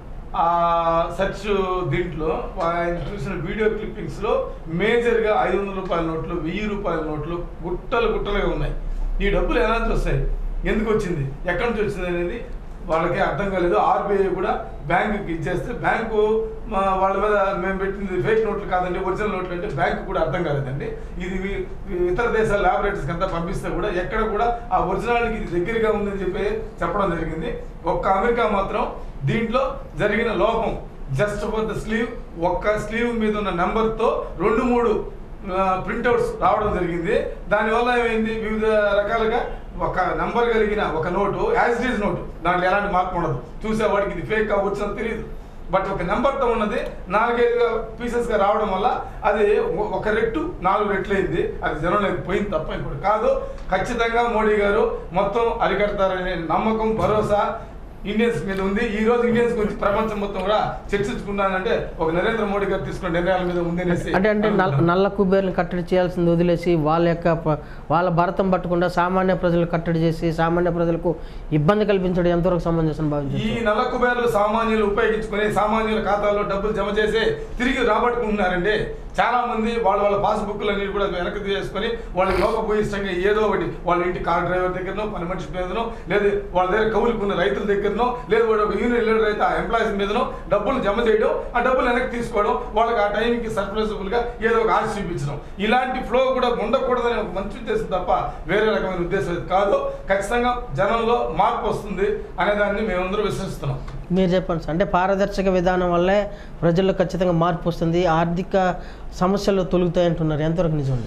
ఆ సెర్చ్ దీంట్లో ఆయన చూసిన వీడియో క్లిప్పింగ్స్ లో మేజర్ గా ఐదు వందల రూపాయల నోట్లు వెయ్యి రూపాయల నోట్లు గుట్టలు గుట్టలుగా ఉన్నాయి ఈ డబ్బులు ఎలా నుంచి వస్తాయి ఎందుకు వచ్చింది ఎక్కడి నుంచి వచ్చింది అనేది వాళ్ళకి అర్థం కాలేదు ఆర్బీఐ కూడా బ్యాంకుకి ఇచ్చేస్తే బ్యాంకు మా వాళ్ళ మీద మేము పెట్టింది ఫేక్ నోట్లు కాదండి ఒరిజినల్ నోట్లు అంటే బ్యాంకు కూడా అర్థం కాలేదండి ఇది వి- వి- ఇతర దేశాల ల్యాబొరేటరీస్కి అంతా పంపిస్తే కూడా ఎక్కడ కూడా ఆ ఒరిజినాల్కి ఇది దగ్గరగా ఉందని చెప్పి చెప్పడం జరిగింది ఒక్క అమెరికా మాత్రం దీంట్లో జరిగిన లోపం జస్ట్ ఫర్ ద స్లీవ్ ఒక్క స్లీవ్ మీద ఉన్న నెంబర్తో రెండు మూడు ప్రింట్అవుట్స్ రావడం జరిగింది దానివల్ల ఏమైంది వివిధ రకాలుగా ఒక నంబర్ కలిగిన ఒక note as it is note దాంట్లో ఎలాంటి మార్పు ఉండదు చూసేవాడికి ఇది ఫేక్ కావచ్చు అని తెలియదు బట్ ఒక నెంబర్తో ఉన్నది నాలుగైదు పీసెస్గా రావడం వల్ల అది ఒ- ఒక రెట్టు నాలుగు రెట్లు అయింది అది జనంలోకి పోయింది తప్ప ఇప్పుడు కాదు ఖచ్చితంగా మోడీ గారు మొత్తం అరికడతారనే నమ్మకం భరోసా ఇండియన్స్ మీద ఉంది ఈ రోజు ఇండియన్స్ గురించి ప్రపంచం మొత్తం కూడా చర్చించుకున్నానంటే ఒక నరేంద్ర మోడీ గారు తీసుకున్న నిర్ణయాల మీద ఉంది అనేసి అంటే అంటే నల్ల అనుకుంటున్నాను. నల్ల కుబేర్లను కట్టడి చేయాల్సింది వదిలేసి వాళ్ళ యొక్క ప- వాళ్ళ భరతం పట్టకుండా సామాన్య ప్రజలు కట్టడి చేసి సామాన్య ప్రజలకు ఇబ్బంది కల్పించడం ఎంతవరకు సమంజసం ఈ భావించారు నల్ల కుబేర్లు సామాన్యులు ఉపయోగించుకొని సామాన్యుల ఖాతాల్లో డబ్బులు జమ చేసి తిరిగి రాబట్టుకుంటున్నారండి చాలా మంది వాళ్ళ వాళ్ళ పాస్బుక్లు అన్ని కూడా వెనక్కి తీసుకొని వాళ్ళకి లోపభూయిష్టంగా ఏదో ఒకటి వాళ్ళ ఇంటి కార్ డ్రైవర్ దగ్గరనో పని మనిషి మీదనో లేదు వాళ్ళ దగ్గర కౌలుకున్న రైతుల దగ్గరనో లేదు వాడు ఒక యూనియన్ లీడర్ అయితే ఆ ఎంప్లాయీస్ మీదనో డబ్బులు జమ చేయడం ఆ డబ్బులు వెనక్కి తీసుకోవడం వాళ్ళకి ఆ టైంకి సర్ప్రైజబుల్ గా ఏదో ఒక ఆశ చూపించడం ఇలాంటి ఫ్లో కూడా ఉండకూడదని ఒక మంచి ఉద్దేశం తప్ప వేరే రకమైన ఉద్దేశం అయితే కాదు ఖచ్చితంగా జనంలో మార్పు వస్తుంది అనే దాన్ని మేమందరూ విశ్వసిస్తున్నాం మీరు చెప్పండి సార్ అంటే పారదర్శక విధానం వల్లే ప్రజల్లో ఖచ్చితంగా మార్పు వస్తుంది ఆర్థిక సమస్యలు తొలుగుతాయి అంటున్నారు ఎంతవరకు నిజం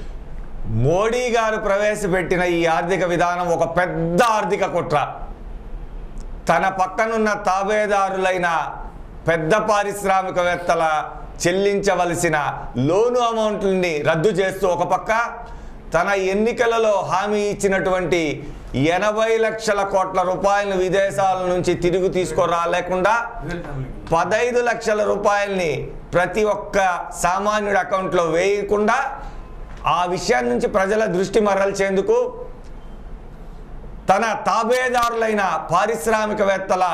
మోడీ గారు ప్రవేశపెట్టిన ఈ ఆర్థిక విధానం ఒక పెద్ద ఆర్థిక కుట్ర తన పక్కనున్న తాబేదారులైన పెద్ద పారిశ్రామికవేత్తల చెల్లించవలసిన లోను అమౌంట్లని రద్దు చేస్తూ ఒక పక్క తన ఎన్నికలలో హామీ ఇచ్చినటువంటి ఎనభై లక్షల కోట్ల రూపాయలను విదేశాల నుంచి తిరిగి తీసుకురాలేకుండా పదైదు లక్షల రూపాయల్ని ప్రతి ఒక్క సామాన్యుడి అకౌంట్లో వేయకుండా ఆ విషయం నుంచి ప్రజల దృష్టి మరల్చేందుకు తన తాబేదారులైన పారిశ్రామికవేత్తల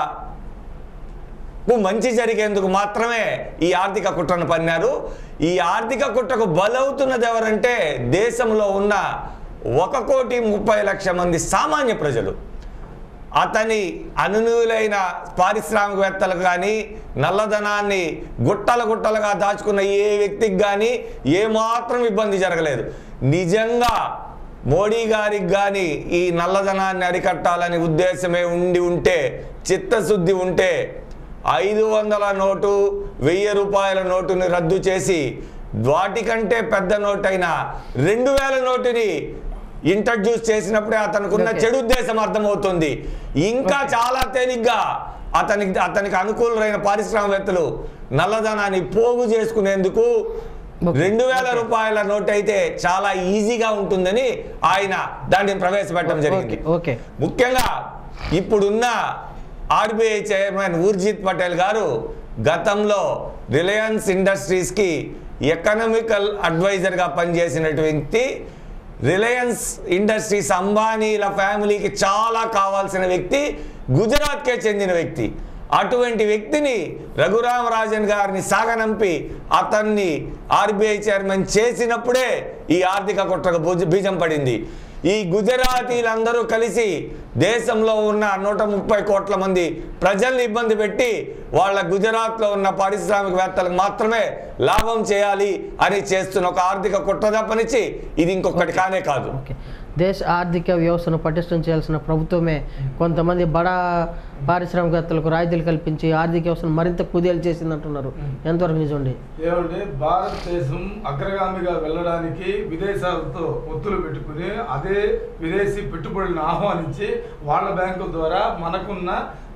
కు మంచి జరిగేందుకు మాత్రమే ఈ ఆర్థిక కుట్రను పన్నారు ఈ ఆర్థిక కుట్రకు బలవుతున్నది ఎవరంటే దేశంలో ఉన్న ఒక కోటి ముప్పై లక్ష మంది సామాన్య ప్రజలు అతని అనునువులైన పారిశ్రామికవేత్తలకు కానీ నల్లధనాన్ని గుట్టల గుట్టలుగా దాచుకున్న ఏ వ్యక్తికి కానీ ఏమాత్రం ఇబ్బంది జరగలేదు నిజంగా మోడీ గారికి కానీ ఈ నల్లధనాన్ని అరికట్టాలని ఉద్దేశమే ఉండి ఉంటే చిత్తశుద్ధి ఉంటే ఐదు వందల నోటు వెయ్యి రూపాయల నోటుని రద్దు చేసి వాటికంటే పెద్ద నోటైన రెండు వేల నోటుని ఇంట్రడ్యూస్ చేసినప్పుడే అతనుకున్న Okay. చెడు ఉద్దేశం అర్థమవుతుంది ఇంకా చాలా తేలిగ్గా అతనికి అతనికి అనుకూలమైన పారిశ్రామికవేత్తలు నల్లధనాన్ని పోగు చేసుకునేందుకు Okay. రెండు వేల రూపాయల నోట్ అయితే చాలా ఈజీగా ఉంటుందని ఆయన దాన్ని ప్రవేశపెట్టడం జరిగింది ఓకే ఓకే ముఖ్యంగా ఇప్పుడున్న ఆర్బీఐ చైర్మన్ ఊర్జిత్ పటేల్ గారు గతంలో రిలయన్స్ ఇండస్ట్రీస్కి ఎకనామికల్ అడ్వైజర్గా పనిచేసినటువంటి వ్యక్తి రిలయన్స్ ఇండస్ట్రీస్ అంబానీల ఫ్యామిలీకి చాలా కావాల్సిన వ్యక్తి గుజరాత్కే చెందిన వ్యక్తి అటువంటి వ్యక్తిని రఘురామరాజన్ గారిని సాగనంపి అతన్ని ఆర్బీఐ చైర్మన్ చేసినప్పుడే ఈ ఆర్థిక కుట్రకు భుజ- బీజం పడింది ఈ గుజరాతీలందరూ కలిసి దేశంలో ఉన్న నూట ముప్పై కోట్ల మంది ప్రజల్ని ఇబ్బంది పెట్టి వాళ్ళ గుజరాత్లో ఉన్న పారిశ్రామికవేత్తలకు మాత్రమే లాభం చేయాలి అని చేస్తున్న ఒక ఆర్థిక కుట్ర తప్పనిచ్చి ఇది ఇంకొకటి కానే కాదు ఓకే దేశ ఆర్థిక వ్యవస్థను పటిష్టం చేయాల్సిన ప్రభుత్వమే కొంతమంది బడా పారిశ్రామికవేత్తలకు రాయితీలు కల్పించి ఆర్థిక వ్యవస్థను మరింత కుదేలు చేసిందంటున్నారు ఎంతవరకు నిజమండి ఏమంటే భారతదేశం అగ్రగామిగా వెళ్ళడానికి విదేశాలతో ఒత్తులు పెట్టుకుని అదే విదేశీ పెట్టుబడులను ఆహ్వానించి వాళ్ళ బ్యాంకుల ద్వారా మనకున్న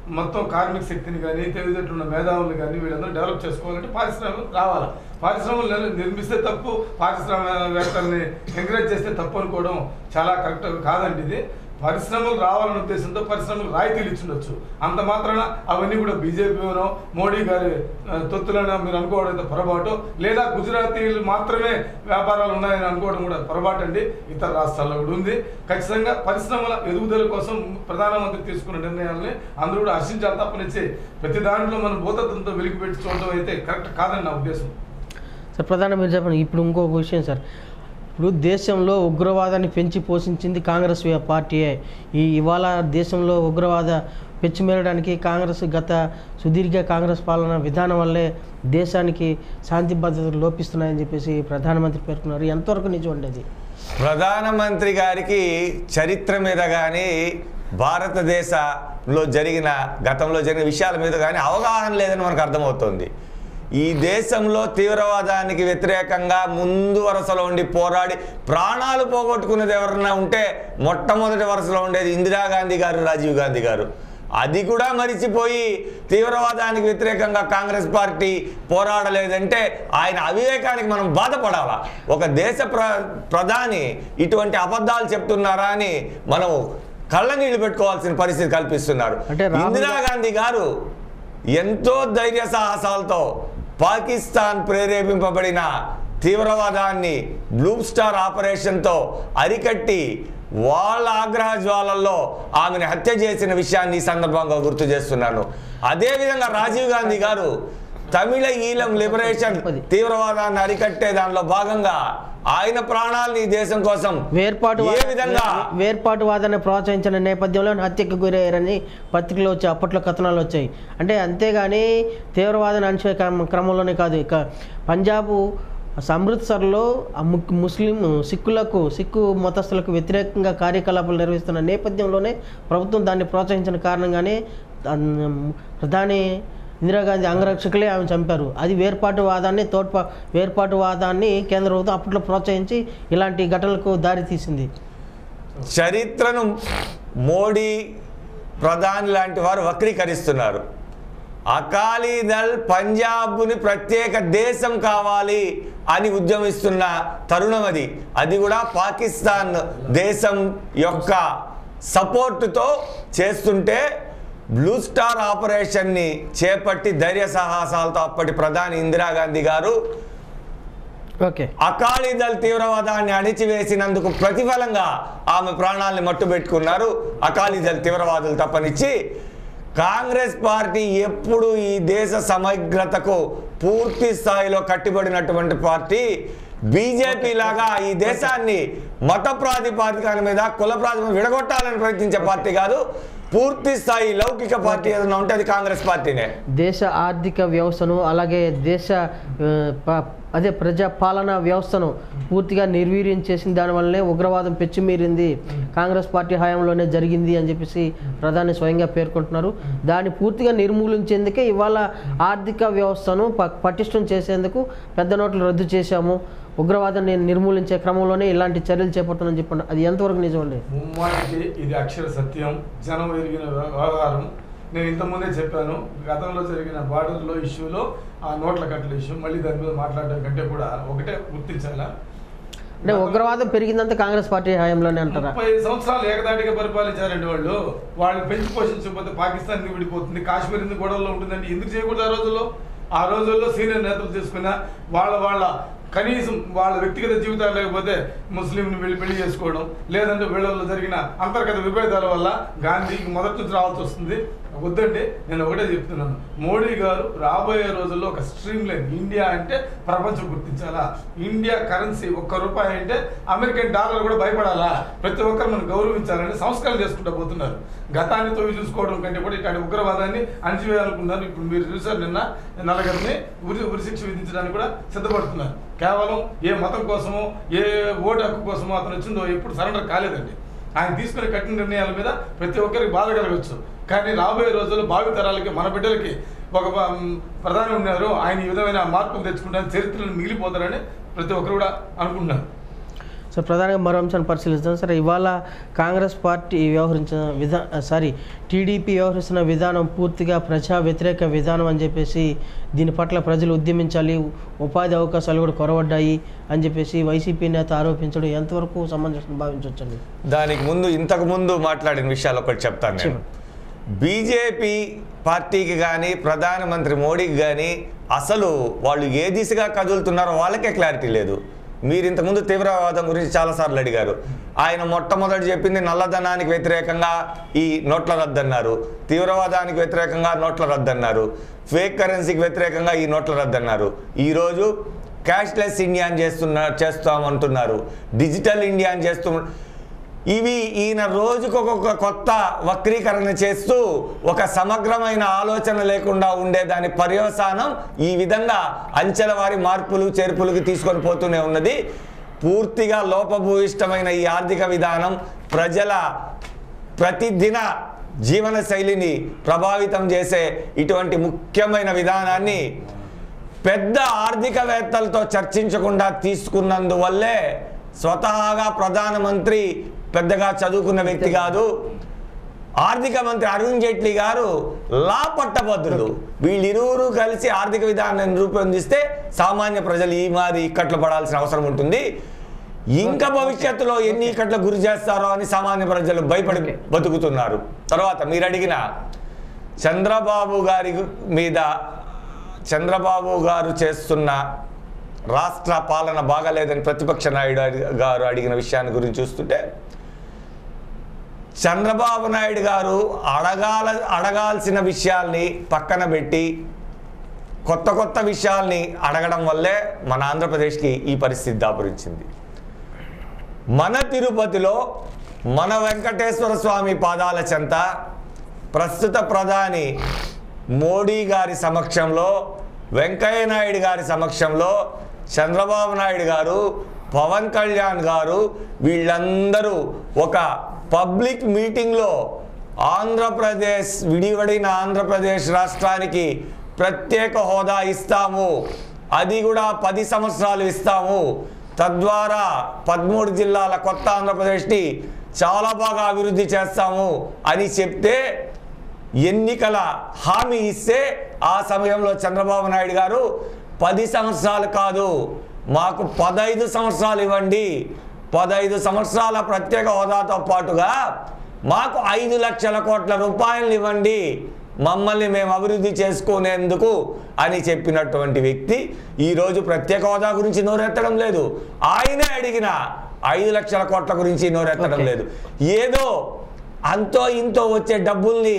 మొత్తం కార్మిక శక్తిని కానీ తెలివితేటలు ఉన్న మేధావులు కానీ వీళ్ళందరూ డెవలప్ చేసుకోవాలంటే పారిశ్రామికలు రావాలి పారిశ్రమలు నిర్- నిర్మిస్తే తప్పు పారిశ్రామికవేత్తల్ని ఎంకరేజ్ చేస్తే తప్పు అనుకోవడం చాలా కరెక్ట్ కాదండి ఇది పరిశ్రమలు రావాలనే ఉద్దేశంతో పరిశ్రమలు రాయితీలు ఇచ్చిండొచ్చు అంత మాత్రాన అవన్నీ కూడా బీజేపీనో మోడీ గారి ఆ, తొత్తులనో మీరు అనుకోవడం అయితే పొరపాటు లేదా గుజరాతీలు మాత్రమే వ్యాపారాలు ఉన్నాయని అనుకోవడం కూడా పొరపాటు అండి ఇతర రాష్ట్రాల్లో కూడా ఉంది ఖచ్చితంగా పరిశ్రమల ఎదుగుదల కోసం ప్రధానమంత్రి తీసుకున్న నిర్ణయాలని అందరూ కూడా హర్షించాలి తప్పనిచ్చి ప్రతి దాంట్లో మనం భూతత్వంతో వెలికిపెట్టి చూడడం అయితే కరెక్ట్ కాదని నా ఉద్దేశం సార్ ప్రధాన మీరు చెప్పండి ఇప్పుడు ఇంకొక విషయం సార్ ఇప్పుడు దేశంలో ఉగ్రవాదాన్ని పెంచి పోషించింది కాంగ్రెస్ వే- పార్టీయే ఈ ఇవాళ దేశంలో ఉగ్రవాద పెంచిమేరడానికి కాంగ్రెస్ గత సుదీర్ఘ కాంగ్రెస్ పాలన విధానం వల్లే దేశానికి శాంతి భద్రతలు లోపిస్తున్నాయని చెప్పేసి ప్రధానమంత్రి పేర్కొన్నారు ఎంతవరకు నిజం అండి అది ప్రధానమంత్రి గారికి చరిత్ర మీద కానీ భారతదేశంలో జరిగిన గతంలో జరిగిన విషయాల మీద కానీ అవగాహన లేదని మనకు అర్థమవుతుంది ఈ దేశంలో తీవ్రవాదానికి వ్యతిరేకంగా ముందు వరుసలో ఉండి పోరాడి ప్రాణాలు పోగొట్టుకునేది ఎవరన్నా ఉంటే మొట్టమొదటి వరుసలో ఉండేది ఇందిరాగాంధీ గారు రాజీవ్ గాంధీ గారు అది కూడా మరిచిపోయి తీవ్రవాదానికి వ్యతిరేకంగా కాంగ్రెస్ పార్టీ పోరాడలేదంటే ఆయన అవివేకానికి మనం బాధపడాలా ఒక దేశ ప్ర ప్రధాని ఇటువంటి అబద్ధాలు చెప్తున్నారా అని మనం కళ్ళ నీళ్లు పెట్టుకోవాల్సిన పరిస్థితి కల్పిస్తున్నారు అంటే రాహుల్ ఇందిరాగాంధీ గారు ఎంతో ధైర్య సాహసాలతో పాకిస్తాన్ ప్రేరేపింపబడిన తీవ్రవాదాన్ని బ్లూ స్టార్ ఆపరేషన్తో అరికట్టి వాళ్ళ ఆగ్రహ జ్వాలల్లో ఆమెను హత్య చేసిన విషయాన్ని ఈ సందర్భంగా గుర్తు చేస్తున్నాను అదేవిధంగా రాజీవ్ గాంధీ గారు తమిళ ఈలం లిబరేషన్ తీవ్రవాదాన్ని అరికట్టే దానిలో భాగంగా ఆయన ప్రాణాలని ఈ దేశం కోసం వేర్పాటు ఏ విధంగా వేర్పాటు వాదాన్ని ప్రోత్సహించిన నేపథ్యంలో హత్యకు గురయ్యారని పత్రికలు వచ్చాయి అప్పట్లో కథనాలు వచ్చాయి అంటే అంతేగాని తీవ్రవాదాన్ని అణిచే క్రమ- క్రమంలోనే కాదు ఇక పంజాబ్ అమృత్సర్లో ఆ ము- ముస్లిం సిక్కులకు సిక్కు మతస్థులకు వ్యతిరేకంగా కార్యకలాపాలు నిర్వహిస్తున్న నేపథ్యంలోనే ప్రభుత్వం దాన్ని ప్రోత్సహించిన కారణంగానే అన్- ప్రధాని ఇందిరాగాంధీ అంగరక్షకులే ఆమె చంపారు అది వేర్పాటు వాదాన్ని తోడ్పా వేర్పాటు వాదాన్ని కేంద్ర ప్రభుత్వం అప్పట్లో ప్రోత్సహించి ఇలాంటి ఘటనలకు దారి తీసింది చరిత్రను మోడీ ప్రధాని లాంటి వారు వక్రీకరిస్తున్నారు అకాలీదళ్ పంజాబ్ని ప్రత్యేక దేశం కావాలి అని ఉద్యమిస్తున్న తరుణం అది అది కూడా పాకిస్తాన్ దేశం యొక్క సపోర్టుతో చేస్తుంటే బ్లూ స్టార్ ఆపరేషన్ని చేపట్టి ధైర్య సాహసాలతో అప్పటి ప్రధాని ఇందిరాగాంధీ గారు ఓకే అకాలీదళ్ తీవ్రవాదాన్ని అణిచివేసినందుకు ప్రతిఫలంగా ఆమె ప్రాణాలని మట్టుబెట్టుకున్నారు అకాలీదళ్ తీవ్రవాదులు తప్పనిచ్చి కాంగ్రెస్ పార్టీ ఎప్పుడు ఈ దేశ సమగ్రతకు పూర్తి స్థాయిలో కట్టుబడినటువంటి పార్టీ బీజేపీ లాగా ఈ దేశాన్ని మత ప్రాతిపాదికాల మీద కుల ప్రాతిపదిక విడగొట్టాలని ప్రయత్నించే పార్టీ కాదు పూర్తి స్థాయి లౌకిక పార్టీ ఏదైనా ఉంటే అది కాంగ్రెస్ పార్టీనే దేశ ఆర్థిక వ్యవస్థను అలాగే దేశ ఆ, ప- అదే ప్రజా పాలనా వ్యవస్థను పూర్తిగా నిర్వీర్యం చేసిన దానివల్లనే ఉగ్రవాదం పెచ్చిమీరింది కాంగ్రెస్ పార్టీ హయాంలోనే జరిగింది అని చెప్పేసి ప్రధాని స్వయంగా పేర్కొంటున్నారు దాన్ని పూర్తిగా నిర్మూలించేందుకే ఇవాళ ఆర్థిక వ్యవస్థను ప- పటిష్టం చేసేందుకు పెద్ద నోట్లు రద్దు చేశాము ఉగ్రవాదాన్ని నిర్మూలించే క్రమంలోనే ఇలాంటి చర్యలు చేపడుతున్నామని చెప్పండి అది ఎంతవరకు నిజమండి ముమ్మాటికి ఇది అక్షర సత్యం జనం ఎరిగిన వ్యవహారం నేను ఇంతకుముందే చెప్పాను గతంలో జరిగిన బార్డర్లో ఇష్యూలో ఆ నోట్ల కట్టల ఇష్యూ మళ్ళీ దాని మీద మాట్లాడడం కంటే కూడా ఒకటే గుర్తించాలా అంటే ఉగ్రవాదం పెరిగిందంతా కాంగ్రెస్ పార్టీ హయాంలోనే అంటారా ముప్పై సంవత్సరాలు ఏకదాటిగా పరిపాలించారండి వాళ్ళు వాళ్ళు పెంచి పోషించకపోతే పాకిస్తాన్ ఎందుకు విడిపోతుంది కాశ్మీర్ ఎందుకు గొడవలో ఉంటుందండి ఎందుకు చేయకూడదు ఆ రోజుల్లో ఆ రోజుల్లో సీనియర్ నేతలు తీసుకున్న వాళ్ళ వాళ్ళ కనీసం వాళ్ళ వ్యక్తిగత జీవితాలు లేకపోతే ముస్లింని వెళ్ళి పెళ్లి చేసుకోవడం లేదంటే వీళ్ళల్లో జరిగిన అంతర్గత విభేదాల వల్ల గాంధీకి మొదటి నుంచి రావాల్సి వస్తుంది వద్దండి నేను ఒకటే చెప్తున్నాను మోడీ గారు రాబోయే రోజుల్లో ఒక స్ట్రీమ్ లైన్ ఇండియా అంటే ప్రపంచం గుర్తించాలా ఇండియా కరెన్సీ ఒక్క రూపాయి అంటే అమెరికన్ డాలర్ కూడా భయపడాలా ప్రతి ఒక్కరు మనం గౌరవించాలని సంస్కరణ చేసుకుంటూ పోతున్నారు గతాన్ని తొవి చూసుకోవడం కంటే కూడా ఇట్లాంటి ఉగ్రవాదాన్ని అణచివేయాలనుకున్నారు ఇప్పుడు మీరు చూసారు నిన్న నలుగురిని ఉరి ఉరిశిక్ష విధించడానికి కూడా సిద్ధపడుతున్నారు కేవలం ఏ మతం కోసమో ఏ ఓటు హక్కు కోసమో అతను వచ్చిందో ఎప్పుడు సరెండర్ కాలేదండి ఆయన తీసుకునే కఠిన నిర్ణయాల మీద ప్రతి ఒక్కరికి బాధ కలగచ్చు కానీ రాబోయే రోజుల్లో భావి తరాలకి మన బిడ్డలకి ఒక మ్, ప్రధాని ఉన్నారు ఆయన ఈ విధమైన మార్పులు తెచ్చుకుంటారని చరిత్రను మిగిలిపోతారని ప్రతి ఒక్కరు కూడా అనుకుంటున్నారు సో ప్రధానంగా మరో అంశాన్ని పరిశీలిస్తాం సరే ఇవాళ కాంగ్రెస్ పార్టీ వ్యవహరించిన విధా సారీ టీడీపీ వ్యవహరిస్తున్న విధానం పూర్తిగా ప్రజా వ్యతిరేక విధానం అని చెప్పేసి దీని పట్ల ప్రజలు ఉద్యమించాలి ఉపాధి అవకాశాలు కూడా కొరవడ్డాయి అని చెప్పేసి వైసీపీ నేత ఆరోపించడం ఎంతవరకు సమంజసం భావించవచ్చండి దానికి ముందు ఇంతకు ముందు మాట్లాడిన విషయాలు ఒకటి చెప్తాను నేను బీజేపీ పార్టీకి కానీ ప్రధానమంత్రి మోడీకి కానీ అసలు వాళ్ళు ఏ దిశగా కదులుతున్నారో వాళ్ళకే క్లారిటీ లేదు మీరు ఇంతకుముందు తీవ్రవాదం గురించి చాలాసార్లు అడిగారు ఆయన మొట్టమొదటి చెప్పింది నల్లధనానికి వ్యతిరేకంగా ఈ నోట్ల రద్దు అన్నారు తీవ్రవాదానికి వ్యతిరేకంగా నోట్ల రద్దు అన్నారు ఫేక్ కరెన్సీకి వ్యతిరేకంగా ఈ నోట్ల రద్దు అన్నారు ఈరోజు క్యాష్లెస్ ఇండియా అని చేస్తున్నా చేస్తామంటున్నారు డిజిటల్ ఇండియా అని చేస్తూ ఇవి ఈయన రోజుకొక కొత్త వక్రీకరణ చేస్తూ ఒక సమగ్రమైన ఆలోచన లేకుండా ఉండే దాని పర్యవసానం ఈ విధంగా అంచెల వారి మార్పులు చేర్పులకు తీసుకొని పోతూనే ఉన్నది పూర్తిగా లోపభూయిష్టమైన ఈ ఆర్థిక విధానం ప్రజల ప్రతిదిన జీవన శైలిని ప్రభావితం చేసే ఇటువంటి ముఖ్యమైన విధానాన్ని పెద్ద ఆర్థికవేత్తలతో చర్చించకుండా తీసుకున్నందువల్లే స్వతహాగా ప్రధానమంత్రి పెద్దగా చదువుకున్న వ్యక్తి కాదు ఆర్థిక మంత్రి అరుణ్ జైట్లీ గారు లా పట్టభద్రులు వీళ్ళిరువురు కలిసి ఆర్థిక విధానాన్ని రూపొందిస్తే సామాన్య ప్రజలు ఈ మాది ఇక్కట్లు పడాల్సిన అవసరం ఉంటుంది ఇంకా భవిష్యత్తులో ఎన్ని ఇక్కట్లు గురి చేస్తారో అని సామాన్య ప్రజలు భయపడి Okay. బతుకుతున్నారు తర్వాత మీరు అడిగిన చంద్రబాబు గారి మీద చంద్రబాబు గారు చేస్తున్న రాష్ట్ర పాలన బాగాలేదని ప్రతిపక్ష నాయుడు అడి- గారు అడిగిన విషయాన్ని గురించి చూస్తుంటే చంద్రబాబు నాయుడు గారు అడగాల అడగాల్సిన విషయాల్ని పక్కన పెట్టి కొత్త కొత్త విషయాల్ని అడగడం వల్లే మన ఆంధ్రప్రదేశ్కి ఈ పరిస్థితి దాపురించింది మన తిరుపతిలో మన వెంకటేశ్వర స్వామి పాదాల చెంత ప్రస్తుత ప్రధాని మోడీ గారి సమక్షంలో వెంకయ్య నాయుడు గారి సమక్షంలో చంద్రబాబు నాయుడు గారు పవన్ కళ్యాణ్ గారు వీళ్ళందరూ ఒక పబ్లిక్ మీటింగ్లో ఆంధ్రప్రదేశ్ విడివడిన ఆంధ్రప్రదేశ్ రాష్ట్రానికి ప్రత్యేక హోదా ఇస్తాము అది కూడా పది సంవత్సరాలు ఇస్తాము తద్వారా పదమూడు జిల్లాల కొత్త ఆంధ్రప్రదేశ్ని చాలా బాగా అభివృద్ధి చేస్తాము అని చెప్తే ఎన్నికల హామీ ఇస్తే ఆ సమయంలో చంద్రబాబు నాయుడు గారు పది సంవత్సరాలు కాదు మాకు పదైదు సంవత్సరాలు ఇవ్వండి పదైదు సంవత్సరాల ప్రత్యేక హోదాతో పాటుగా మాకు ఐదు లక్షల కోట్ల రూపాయలు ఇవ్వండి మమ్మల్ని మేము అభివృద్ధి చేసుకునేందుకు అని చెప్పినటువంటి వ్యక్తి ఈరోజు ప్రత్యేక హోదా గురించి నోరెత్తడం లేదు ఆయనే అడిగిన ఐదు లక్షల కోట్ల గురించి నోరెత్తడం Okay. లేదు ఏదో అంతో ఇంతో వచ్చే డబ్బుల్ని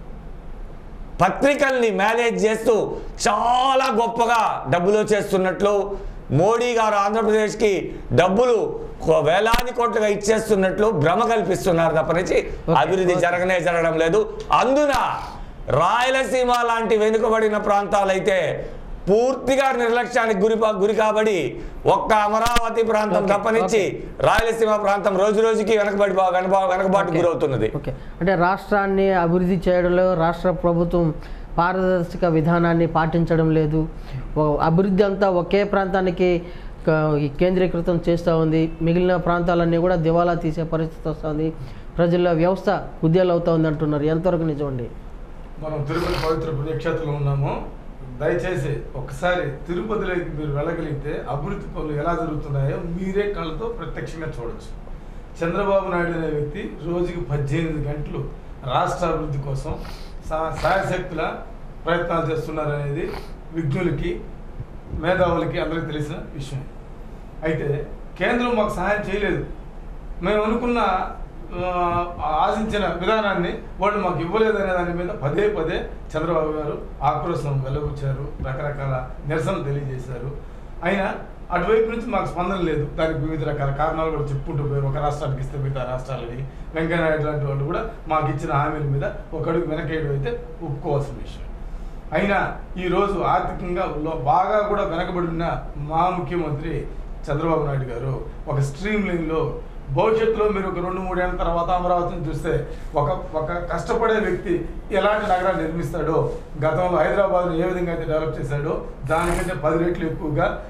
పత్రికల్ని మేనేజ్ చేస్తూ చాలా గొప్పగా డబ్బులు చేస్తున్నట్లు మోడీ గారు ఆంధ్రప్రదేశ్కి డబ్బులు కో- వేలాది కోట్లుగా ఇచ్చేస్తున్నట్లు భ్రమ కల్పిస్తున్నారు తప్పనించి Okay, అభివృద్ధి okay. జరగనే జరగడం లేదు అందున రాయలసీమ లాంటి వెనుకబడిన ప్రాంతాలైతే పూర్తిగా నిర్లక్ష్యానికి గురి గురి కాబడి ఒక్క అమరావతి ప్రాంతం Okay, తప్పనించి రాయలసీమ ప్రాంతం రోజు రోజుకి వెనకబడి వెనక వెనకబాటు Okay. గురవుతున్నది ఓకే అంటే రాష్ట్రాన్ని అభివృద్ధి చేయడంలో రాష్ట్ర ప్రభుత్వం పారదర్శక విధానాన్ని పాటించడం లేదు ఓ- అభివృద్ధి అంతా ఒకే ప్రాంతానికి క- ఈ కేంద్రీకృతం చేస్తూ ఉంది మిగిలిన ప్రాంతాలన్నీ కూడా దివాలా తీసే పరిస్థితి వస్తుంది ప్రజల వ్యవస్థ ఉద్యోగాలు అవుతా ఉంది అంటున్నారు ఎంతవరకు నిజమండి మనం తిరుపతి పవిత్ర పుణ్యక్షేత్రంలో ఉన్నాము దయచేసి ఒకసారి తిరుపతిలోకి మీరు వెళ్ళగలిగితే అభివృద్ధి పనులు ఎలా జరుగుతున్నాయో మీరే కళ్ళతో ప్రత్యక్షంగా చూడొచ్చు చంద్రబాబు నాయుడు అనే వ్యక్తి రోజుకి పద్దెనిమిది గంటలు రాష్ట్ర అభివృద్ధి కోసం సా- సాయశక్తుల ప్రయత్నాలు చేస్తున్నారనేది విజ్ఞులకి మేధావులకి అందరికీ తెలిసిన విషయం అయితే కేంద్రం మాకు సహాయం చేయలేదు మేము అనుకున్న ఆ, ఆశించిన విధానాన్ని వాళ్ళు మాకు ఇవ్వలేదనే దాని మీద పదే పదే చంద్రబాబు గారు ఆక్రోశం వెలువచ్చారు రకరకాల నిరసనలు తెలియజేశారు అయినా అటువైపు నుంచి మాకు స్పందన లేదు దానికి వివిధ రకాల కారణాలు కూడా చెప్పుకుంటూ పోయారు ఒక రాష్ట్రానికి ఇస్తే మిగతా రాష్ట్రాలని వెంకయ్యనాయుడు లాంటి వాళ్ళు కూడా మాకు ఇచ్చిన హామీల మీద ఒక అడుగు వెనకేయడం అయితే ఒప్పుకోవాల్సిన విషయం అయినా ఈరోజు ఆర్థికంగా లో- బాగా కూడా వెనకబడి ఉన్న మా ముఖ్యమంత్రి చంద్రబాబు నాయుడు గారు ఒక స్ట్రీమ్ లైన్లో భవిష్యత్తులో మీరు ఒక రెండు మూడేళ్ల తర్వాత అమరావతిని చూస్తే ఒక ఒక కష్టపడే వ్యక్తి ఎలాంటి నగరాన్ని నిర్మిస్తాడో గతంలో హైదరాబాద్ను ఏ విధంగా అయితే డెవలప్ చేశాడో దానికంటే పది రెట్లు ఎక్కువగా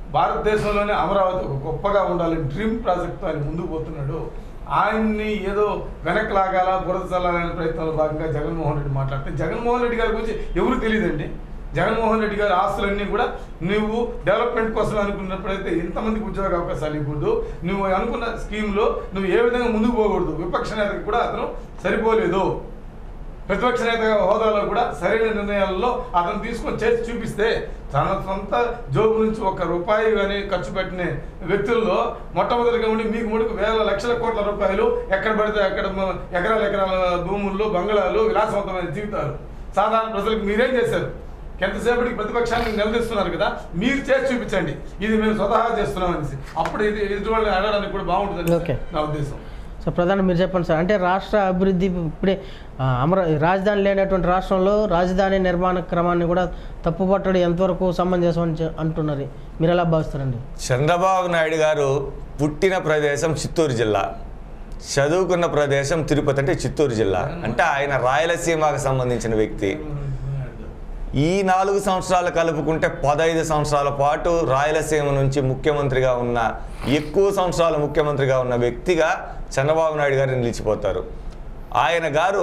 భారతదేశంలోనే అమరావతి ఒక గొప్పగా ఉండాలి డ్రీమ్ ప్రాజెక్ట్ ఆయన ముందుకు పోతున్నాడు ఆయన్ని ఏదో వెనక్కి లాగాల బురద చల్లాలనే ప్రయత్నంలో భాగంగా జగన్మోహన్ రెడ్డి మాట్లాడితే జగన్మోహన్ రెడ్డి గారి గురించి ఎవరు తెలియదండి జగన్మోహన్ రెడ్డి గారి ఆస్తులన్నీ కూడా నువ్వు డెవలప్మెంట్ కోసం అనుకున్నప్పుడైతే ఎంతమందికి ఉద్యోగ అవకాశాలు ఇవ్వకూడదు నువ్వు అనుకున్న స్కీమ్లో నువ్వు ఏ విధంగా ముందుకు పోకూడదు విపక్ష నేతకు కూడా అతను సరిపోలేదు ప్రతిపక్ష నేత హోదాలో కూడా సరైన నిర్ణయాలలో అతను తీసుకొని చేసి చూపిస్తే తన సొంత జోబు నుంచి ఒక్క రూపాయి కానీ ఖర్చు పెట్టిన వ్యక్తుల్లో మొట్టమొదటిగా ఉండి మీకు ముడుకు వేల లక్షల కోట్ల రూపాయలు ఎక్కడ పడితే అక్కడ మ- ఎకరాల ఎకరాల భూముల్లో బంగళాలు విలాసవంతమైన జీవితాలు సాధారణ ప్రజలకు మీరేం చేశారు ఎంతసేపటికి ప్రతిపక్షాన్ని నిలదీస్తున్నారు కదా మీరు చేసి చూపించండి ఇది మేము స్వతహా చేస్తున్నాం అనేసి అప్పుడు ఇది ఎదుటి వాళ్ళని అడగడానికి కూడా బాగుంటుంది Okay. నా ఉద్దేశం సో ప్రధాని మీరు చెప్పండి సార్ అంటే రాష్ట్ర అభివృద్ధి ఇప్పుడే ఆ, అమర రాజధాని లేనటువంటి రాష్ట్రంలో రాజధాని నిర్మాణ క్రమాన్ని కూడా తప్పుపట్టడం ఎంతవరకు సమంజసం అని చె- అంటున్నారు మీరు ఎలా భావిస్తారండి చంద్రబాబు నాయుడు గారు పుట్టిన ప్రదేశం చిత్తూరు జిల్లా చదువుకున్న ప్రదేశం తిరుపతి అంటే చిత్తూరు జిల్లా అంటే ఆయన రాయలసీమకు సంబంధించిన వ్యక్తి ఈ నాలుగు సంవత్సరాలు కలుపుకుంటే పదహైదు సంవత్సరాల పాటు రాయలసీమ నుంచి ముఖ్యమంత్రిగా ఉన్న ఎక్కువ సంవత్సరాలు ముఖ్యమంత్రిగా ఉన్న వ్యక్తిగా చంద్రబాబు నాయుడు గారు నిలిచిపోతారు ఆయన గారు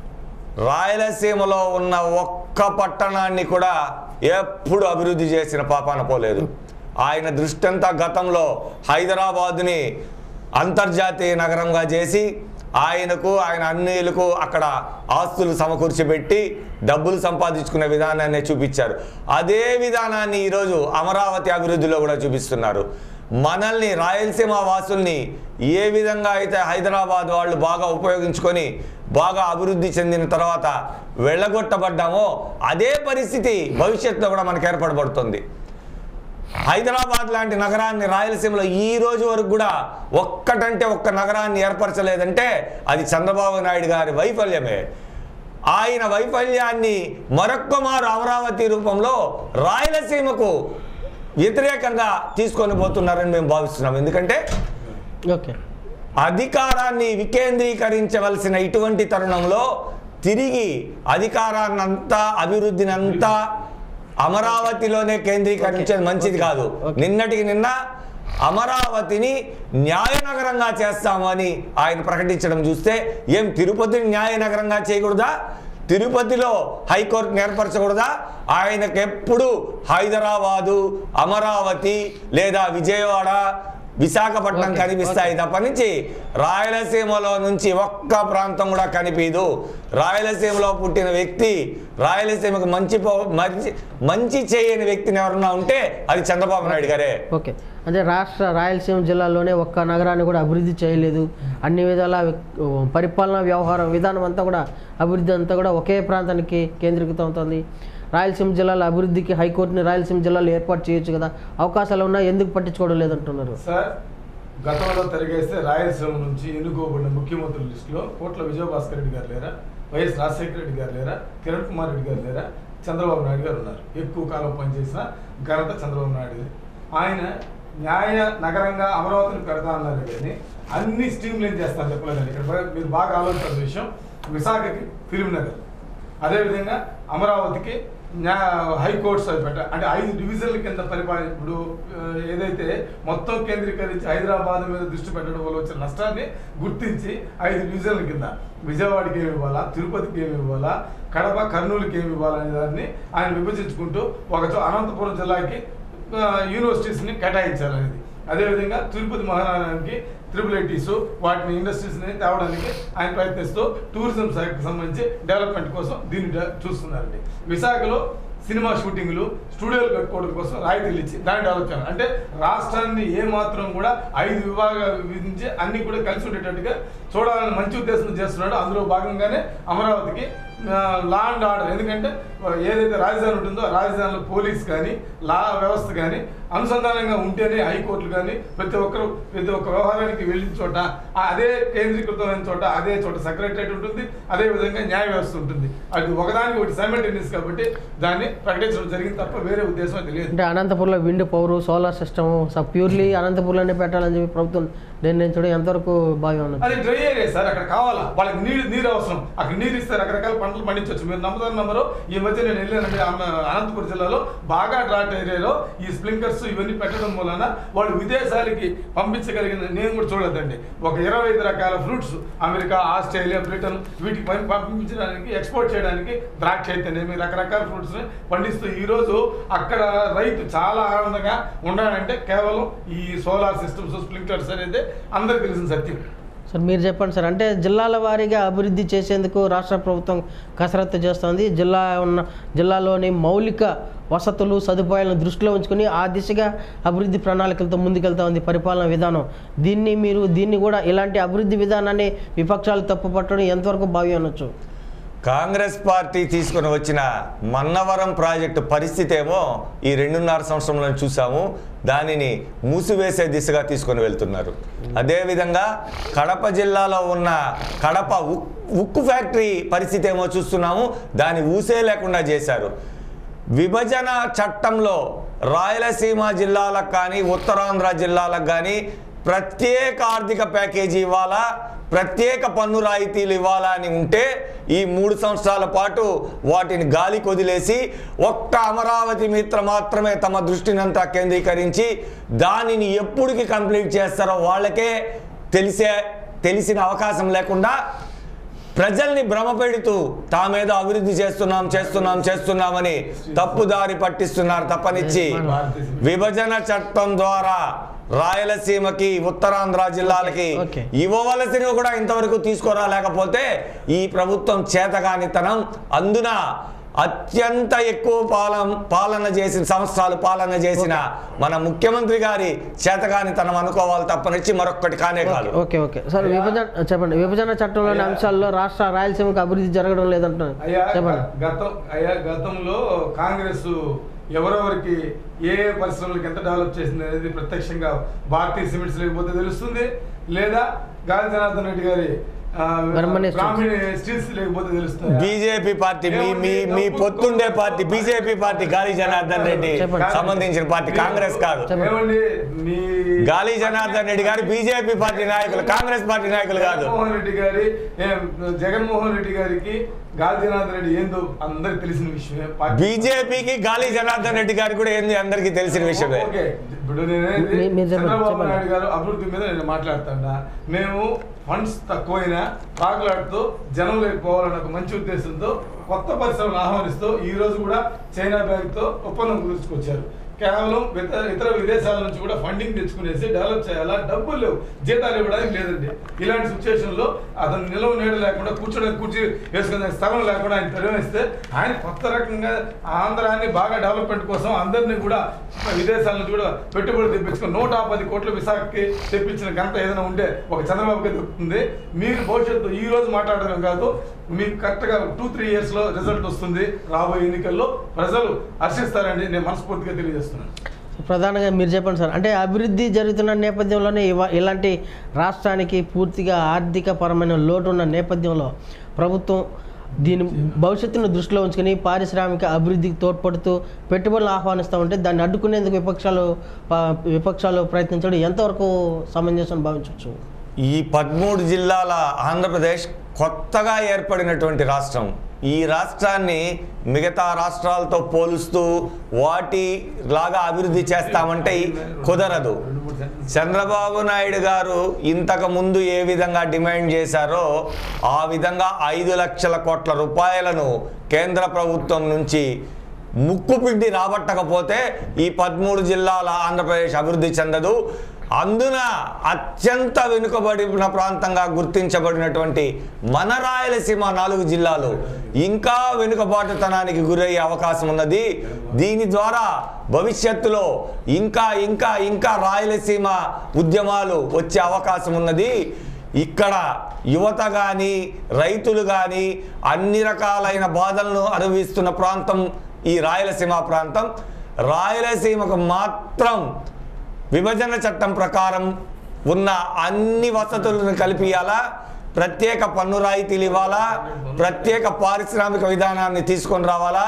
రాయలసీమలో ఉన్న ఒక్క పట్టణాన్ని కూడా ఎప్పుడు అభివృద్ధి చేసిన పాపాన పోలేదు ఆయన దృష్టి అంతా గతంలో హైదరాబాదుని అంతర్జాతీయ నగరంగా చేసి ఆయనకు ఆయన అన్నిలకు అక్కడ ఆస్తులు సమకూర్చిపెట్టి డబ్బులు సంపాదించుకునే విధానాన్ని చూపించారు అదే విధానాన్ని ఈరోజు అమరావతి అభివృద్ధిలో కూడా చూపిస్తున్నారు మనల్ని రాయలసీమ వాసుల్ని ఏ విధంగా అయితే హైదరాబాద్ వాళ్ళు బాగా ఉపయోగించుకొని బాగా అభివృద్ధి చెందిన తర్వాత వెళ్ళగొట్టబడ్డామో అదే పరిస్థితి భవిష్యత్తులో కూడా మనకు ఏర్పడబడుతుంది హైదరాబాద్ లాంటి నగరాన్ని రాయలసీమలో ఈ రోజు వరకు కూడా ఒక్కటంటే ఒక్క నగరాన్ని ఏర్పరచలేదంటే అది చంద్రబాబు నాయుడు గారి వైఫల్యమే ఆయన వైఫల్యాన్ని మరొక్క మారు అమరావతి రూపంలో రాయలసీమకు వ్యతిరేకంగా తీసుకొని పోతున్నారని మేము భావిస్తున్నాం ఎందుకంటే ఓకే అధికారాన్ని వికేంద్రీకరించవలసిన ఇటువంటి తరుణంలో తిరిగి అధికారాన్నంతా అభివృద్ధినంతా అమరావతిలోనే కేంద్రీకరించేది మంచిది కాదు నిన్నటికి నిన్న అమరావతిని న్యాయనగరంగా చేస్తామని ఆయన ప్రకటించడం చూస్తే ఏం తిరుపతిని న్యాయనగరంగా చేయకూడదా తిరుపతిలో హైకోర్టుని ఏర్పరచకూడదా ఆయనకు ఎప్పుడు హైదరాబాదు అమరావతి లేదా విజయవాడ విశాఖపట్నం ఓకే, కనిపిస్తాయి ఓకే. తప్ప నుంచి రాయలసీమలో నుంచి ఒక్క ప్రాంతం కూడా కనిపించదు రాయలసీమలో పుట్టిన వ్యక్తి రాయలసీమకు మంచి పో- మంచి మంచి చేయని వ్యక్తిని ఎవరన్నా ఉంటే అది చంద్రబాబు నాయుడు గారే ఓకే అంటే రాష్ట్ర రాయలసీమ జిల్లాలోనే ఒక్క నగరాన్ని కూడా అభివృద్ధి చేయలేదు అన్ని విధాల వ్యక్- పరిపాలనా వ్యవహారం విధానం అంతా కూడా అభివృద్ధి అంతా కూడా ఒకే ప్రాంతానికి కేంద్రీకృతం అవుతుంది రాయలసీమ జిల్లాల అభివృద్ధికి హైకోర్టుని రాయలసీమ జిల్లాలో ఏర్పాటు చేయొచ్చు కదా అవకాశాలు ఉన్నా ఎందుకు పట్టించుకోవడం లేదంటున్నారు సార్ గతంలో తిరిగేస్తే రాయలసీమ నుంచి ఎన్నుకోబడిన ముఖ్యమంత్రుల లిస్టులో కోట్ల విజయభాస్కర్ రెడ్డి గారు లేరా వైఎస్ రాజశేఖర రెడ్డి గారు లేరా కిరణ్ కుమార్ రెడ్డి గారు లేరా చంద్రబాబు నాయుడు గారు ఉన్నారు ఎక్కువ కాలం పనిచేసిన ఘనత చంద్రబాబు నాయుడు ఆయన న్యాయ నగరంగా అమరావతిని పెడతా అన్నారు కానీ అన్ని స్ట్రీమ్లు ఏం చేస్తాను చెప్పలేదండి ఇక్కడ బాగా- మీరు బాగా ఆలోచించిన విషయం విశాఖకి ఫిలిం నగర్ అదేవిధంగా అమరావతికి న్యా హైకోర్ట్స్ అవి పెట్ట అంటే ఐదు డివిజన్ల కింద పరిపాలన ఇప్పుడు ఆ, ఏదైతే మొత్తం కేంద్రీకరించి హైదరాబాద్ మీద దృష్టి పెట్టడం వల్ల వచ్చిన నష్టాన్ని గుర్తించి ఐదు డివిజన్ల కింద విజయవాడకి ఏమి ఇవ్వాలా తిరుపతికి ఏమి ఇవ్వాలా కడప కర్నూలుకి ఏమి ఇవ్వాలనే దాన్ని ఆయన విభజించుకుంటూ ఒక చో- అనంతపురం జిల్లాకి ఆ, యూనివర్సిటీస్ని కేటాయించాలనేది అదేవిధంగా తిరుపతి మహానగరానికి ట్రిపుల్ ఐటీస్ వాటిని ఇండస్ట్రీస్ని తేవడానికి ఆయన ప్రయత్నిస్తూ టూరిజం శాఖకు సంబంధించి డెవలప్మెంట్ కోసం దీన్ని డె- చూస్తున్నారండి విశాఖలో సినిమా షూటింగ్లు స్టూడియోలు కట్టుకోవడం కోసం రాయితీలు ఇచ్చి దాన్ని డెవలప్ చేయాలి అంటే రాష్ట్రాన్ని ఏ మాత్రం కూడా ఐదు విభాగాలు విధించి అన్ని కూడా కలిసి ఉండేటట్టుగా చూడాలని మంచి ఉద్దేశం చేస్తున్నాడు అందులో భాగంగానే అమరావతికి లా అండ్ ఆర్డర్ ఎందుకంటే ఆ, ఏదైతే రాజధాని ఉంటుందో ఆ రాజధానిలో పోలీస్ కానీ లా వ్యవస్థ కానీ అనుసంధానంగా ఉంటేనే హైకోర్టులు కానీ ప్రతి ఒక్కరు ప్రతి ఒక్క వ్యవహారానికి వెళ్ళిన చోట ఆ అదే కేంద్రీకృతమైన చోట అదే చోట సెక్రటరేట్ ఉంటుంది అదే విధంగా న్యాయ వ్యవస్థ ఉంటుంది అది ఒకదానికి ఒకటి సైమల్టేనియస్ కాబట్టి దాన్ని ప్రకటించడం జరిగింది తప్ప వేరే ఉద్దేశం తెలియదు అంటే అనంతపురంలో wind power solar system purely అనంతపురంలోనే పెట్టాలని చెప్పి ప్రభుత్వం నిర్ణయించడం ఎంతవరకు బాగా ఉన్నది అది డ్రై ఏరియా సార్ అక్కడ కావాలా వాళ్ళకి నీరు నీరు అవసరం అక్కడ నీరు ఇస్తే రకరకాల పంటలు పంటలు పండించవచ్చు మీరు నమ్ముతారు నమ్మరు ఈ మధ్య నేను వెళ్ళానండి అన్న- అనంతపురం జిల్లాలో బాగా డ్రాట్ ఏరియాలో ఈ స్ప్రింకర్స్ ఇవన్నీ పెట్టడం వలన వాళ్ళు విదేశాలకి పంపించగలిగిన నేను కూడా చూడలేదండి ఒక ఇరవై ఐదు రకాల ఫ్రూట్స్ అమెరికా ఆస్ట్రేలియా బ్రిటన్ వీటికి పం- పంపించడానికి ఎక్స్పోర్ట్ చేయడానికి ద్రాక్ష అయితేనేమి రకరకాల ఫ్రూట్స్ పండిస్తూ ఈ రోజు అక్కడ రైతు చాలా ఆనందంగా ఉండాలంటే కేవలం ఈ సోలార్ సిస్టమ్స్ స్ప్రింక్లర్స్ అనేది అందరికి తెలిసిన సత్యం సార్ మీరు చెప్పండి సార్ అంటే జిల్లాల వారీగా అభివృద్ధి చేసేందుకు రాష్ట్ర ప్రభుత్వం కసరత్తు చేస్తోంది జిల్లా ఉన్న జిల్లాలోని మౌలిక వసతులు సదుపాయాలను దృష్టిలో ఉంచుకుని ఆ దిశగా అభివృద్ధి ప్రణాళికలతో ముందుకెళ్తా ఉంది పరిపాలన విధానం దీన్ని మీరు దీన్ని కూడా ఇలాంటి అభివృద్ధి విధానాన్ని విపక్షాలు తప్పుపట్టడం ఎంతవరకు భావ్యం అనొచ్చు కాంగ్రెస్ పార్టీ తీసుకొని వచ్చిన మన్నవరం ప్రాజెక్టు పరిస్థితి ఏమో ఈ రెండున్నర సంవత్సరంలో చూసాము దానిని మూసివేసే దిశగా తీసుకొని వెళ్తున్నారు అదేవిధంగా కడప జిల్లాలో ఉన్న కడప ఉక్- ఉక్కు ఫ్యాక్టరీ పరిస్థితి ఏమో చూస్తున్నాము దాన్ని ఊసే లేకుండా చేశారు విభజన చట్టంలో రాయలసీమ జిల్లాలకు కానీ ఉత్తరాంధ్ర జిల్లాలకు కానీ ప్రత్యేక ఆర్థిక ప్యాకేజీ ఇవ్వాలా ప్రత్యేక పన్ను రాయితీలు ఇవ్వాలా అని ఉంటే ఈ మూడు సంవత్సరాల పాటు వాటిని గాలి కొదిలేసి ఒక్క అమరావతి మిత్ర మాత్రమే తమ దృష్టినంతా కేంద్రీకరించి దానిని ఎప్పటికి కంప్లీట్ చేస్తారో వాళ్ళకే తెలిసే తెలిసిన అవకాశం లేకుండా ప్రజల్ని భ్రమపెడుతూ తామేదో అభివృద్ధి చేస్తున్నాం చేస్తున్నాం చేస్తున్నామని తప్పుదారి పట్టిస్తున్నారు తప్పనిచ్చి విభజన చట్టం ద్వారా రాయలసీమకి ఉత్తరాంధ్ర జిల్లాలకి ఓకే. ఇవ్వవలసినవి కూడా ఇంతవరకు తీసుకురాలేకపోతే ఈ ప్రభుత్వం చేతగానితనం అందున అత్యంత ఎక్కువ పాలన పాలన చేసిన సంవత్సరాలు పాలన చేసిన మన ముఖ్యమంత్రి గారి చేతగానితనం అనుకోవాలి తప్పనిచ్చి మరొక్కటి కానే కాదు ఓకే ఓకే సార్ విభజన చెప్పండి విభజన చట్టంలోని అంశాల్లో రాష్ట్ర రాయలసీమకు అభివృద్ధి జరగడం లేదంటున్నారు అయ్యా చెప్పండి గతం అయ్యా గతంలో కాంగ్రెస్ ఎవరెవరికి ఏ ఏ పరిశ్రమలకు ఎంత డెవలప్ చేసింది అనేది ప్రత్యక్షంగా భారతీయ సిమెంట్స్ లేకపోతే తెలుస్తుంది లేదా గాలి జనార్దన్ రెడ్డి గారి ఆ, బ్రహ్మణ్య స్టీల్స్. బ్రాహ్మణి స్టీల్స్ లేకపోతే తెలుస్తుంది బీజేపీ పార్టీ మీ మీ మీ పొత్తుండే party BJP party Gali Janardhan Reddy చెప్పండి. సంబంధించిన పార్టీ కాంగ్రెస్ కాదు చెప్పండి. ఏమండి మీ గాలి జనార్దన్ రెడ్డి గారు బీజేపీ పార్టీ నాయకులు కాంగ్రెస్ పార్టీ నాయకులు కాదు జగన్మోహన్ రెడ్డి గారి ఏం, జగన్మోహన్ రెడ్డి గారికి గాలి జనార్దన్ రెడ్డి ఏందో అందరికి తెలిసిన విషయమే పార్టీ బీజేపీకి గాలి జనార్దన్ రెడ్డి గారు కూడా ఏంది అందరికీ తెలిసిన విషయమే ఓకే ఇప్పుడు నేనేది మీ- మీరు చెప్పండి, చంద్రబాబు చెప్పండి. నాయుడు గారు అభివృద్ధి మీద నేను మాట్లాడుతున్నా మేము ఫండ్స్ తక్కువైనా పాకులాడుతూ జనం లేకపోవాలన్న ఒక మంచి ఉద్దేశంతో కొత్త పరిశ్రమలు ఆహ్వానిస్తూ ఈ రోజు కూడా చైనా బ్యాంక్ తో ఒప్పందం కుదుర్చుకొచ్చారు కేవలం ఇతర ఇతర విదేశాల నుంచి కూడా ఫండింగ్ తెచ్చుకునేసి డెవలప్ చేయాలా డబ్బులు లేవు జీతాలు ఇవ్వడానికి లేదండి ఇలాంటి సిచ్యువేషన్ లో అతను నిలవ నీడ లేకుండా కూర్చోడానికి కూర్చి వేసుకునే స్థలం లేకుండా ఆయన నిర్వహిస్తే ఆయన కొత్త రకంగా ఆంధ్రాన్ని బాగా డెవలప్మెంట్ కోసం అందరినీ కూడా విదేశాల నుంచి కూడా పెట్టుబడి తెప్పించుకుని నూట పది కోట్ల విశాఖకి తెప్పించిన ఘనత ఏదైనా ఉంటే ఒక చంద్రబాబుకి దొరుకుతుంది మీరు భవిష్యత్తు ఈ రోజు మాట్లాడడం కాదు మీకు కరెక్ట్గా టూ త్రీ ఇయర్స్ లో రిజల్ట్ వస్తుంది రాబోయే ఎన్నికల్లో ప్రజలు హర్షిస్తారని నేను మనస్ఫూర్తిగా తెలియజేస్తున్నాను ప్రధానంగా మీరు చెప్పండి సార్ అంటే అభివృద్ధి జరుగుతున్న నేపథ్యంలోనే ఇవ- ఇలాంటి రాష్ట్రానికి పూర్తిగా ఆర్థిక పరమైన లోటు ఉన్న నేపథ్యంలో ప్రభుత్వం దీని భవిష్యత్తును దృష్టిలో ఉంచుకొని పారిశ్రామిక అభివృద్ధికి తోడ్పడుతూ పెట్టుబడులు ఆహ్వానిస్తూ ఉంటే దాన్ని అడ్డుకునేందుకు విపక్షాలు ప- విపక్షాలు ప్రయత్నించడం ఎంతవరకు సమంజసం భావించవచ్చు ఈ పదమూడు జిల్లాల ఆంధ్రప్రదేశ్ కొత్తగా ఏర్పడినటువంటి రాష్ట్రం ఈ రాష్ట్రాన్ని మిగతా రాష్ట్రాలతో పోలుస్తూ వాటి లాగా అభివృద్ధి చేస్తామంటే కుదరదు చంద్రబాబు నాయుడు గారు ఇంతకు ముందు ఏ విధంగా డిమాండ్ చేశారో ఆ విధంగా ఐదు లక్షల కోట్ల రూపాయలను కేంద్ర ప్రభుత్వం నుంచి ముక్కుపిండి రాబట్టకపోతే ఈ పదమూడు జిల్లాల ఆంధ్రప్రదేశ్ అభివృద్ధి చెందదు అందున అత్యంత వెనుకబడిన ప్రాంతంగా గుర్తించబడినటువంటి మన రాయలసీమ నాలుగు జిల్లాలు ఇంకా వెనుకబాటుతనానికి గురయ్యే అవకాశం ఉన్నది దీని ద్వారా భవిష్యత్తులో ఇంకా ఇంకా ఇంకా రాయలసీమ ఉద్యమాలు వచ్చే అవకాశం ఉన్నది ఇక్కడ యువత కానీ రైతులు కానీ అన్ని రకాలైన బాధలను అనుభవిస్తున్న ప్రాంతం ఈ రాయలసీమ ప్రాంతం రాయలసీమకు మాత్రం విభజన చట్టం ప్రకారం ఉన్న అన్ని వసతులను కల్పియాలా ప్రత్యేక పన్ను రాయితీలు ఇవ్వాలా ప్రత్యేక పారిశ్రామిక విధానాన్ని తీసుకొని రావాలా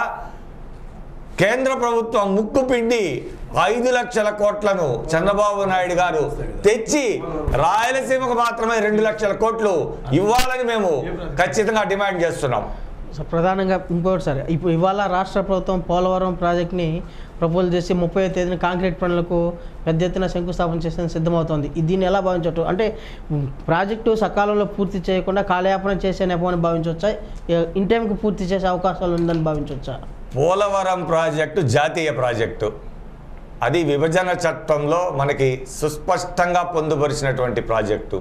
కేంద్ర ప్రభుత్వం ముక్కు పిండి ఐదు లక్షల కోట్లను చంద్రబాబు నాయుడు గారు తెచ్చి రాయలసీమకు మాత్రమే రెండు లక్షల కోట్లు ఇవ్వాలని మేము ఖచ్చితంగా డిమాండ్ చేస్తున్నాం సో ప్రధానంగా ఇంకోటి సార్ ఇప్పుడు ఇవాళ రాష్ట్ర ప్రభుత్వం పోలవరం ప్రాజెక్ట్ని ప్రపోజ్ చేసి ముప్పై తేదీన కాంక్రీట్ పనులకు పెద్ద ఎత్తున శంకుస్థాపన చేసేందుకు సిద్ధమవుతోంది ఇది దీన్ని ఎలా భావించవచ్చు అంటే ఉమ్, ప్రాజెక్టు సకాలంలో పూర్తి చేయకుండా కాలయాపన చేసే నెపమని భావించవచ్చా ఏ- ఇన్ టైంకి పూర్తి చేసే అవకాశాలు ఉందని భావించవచ్చా పోలవరం ప్రాజెక్టు జాతీయ ప్రాజెక్టు అది విభజన చట్టంలో మనకి సుస్పష్టంగా పొందుపరిచినటువంటి ప్రాజెక్టు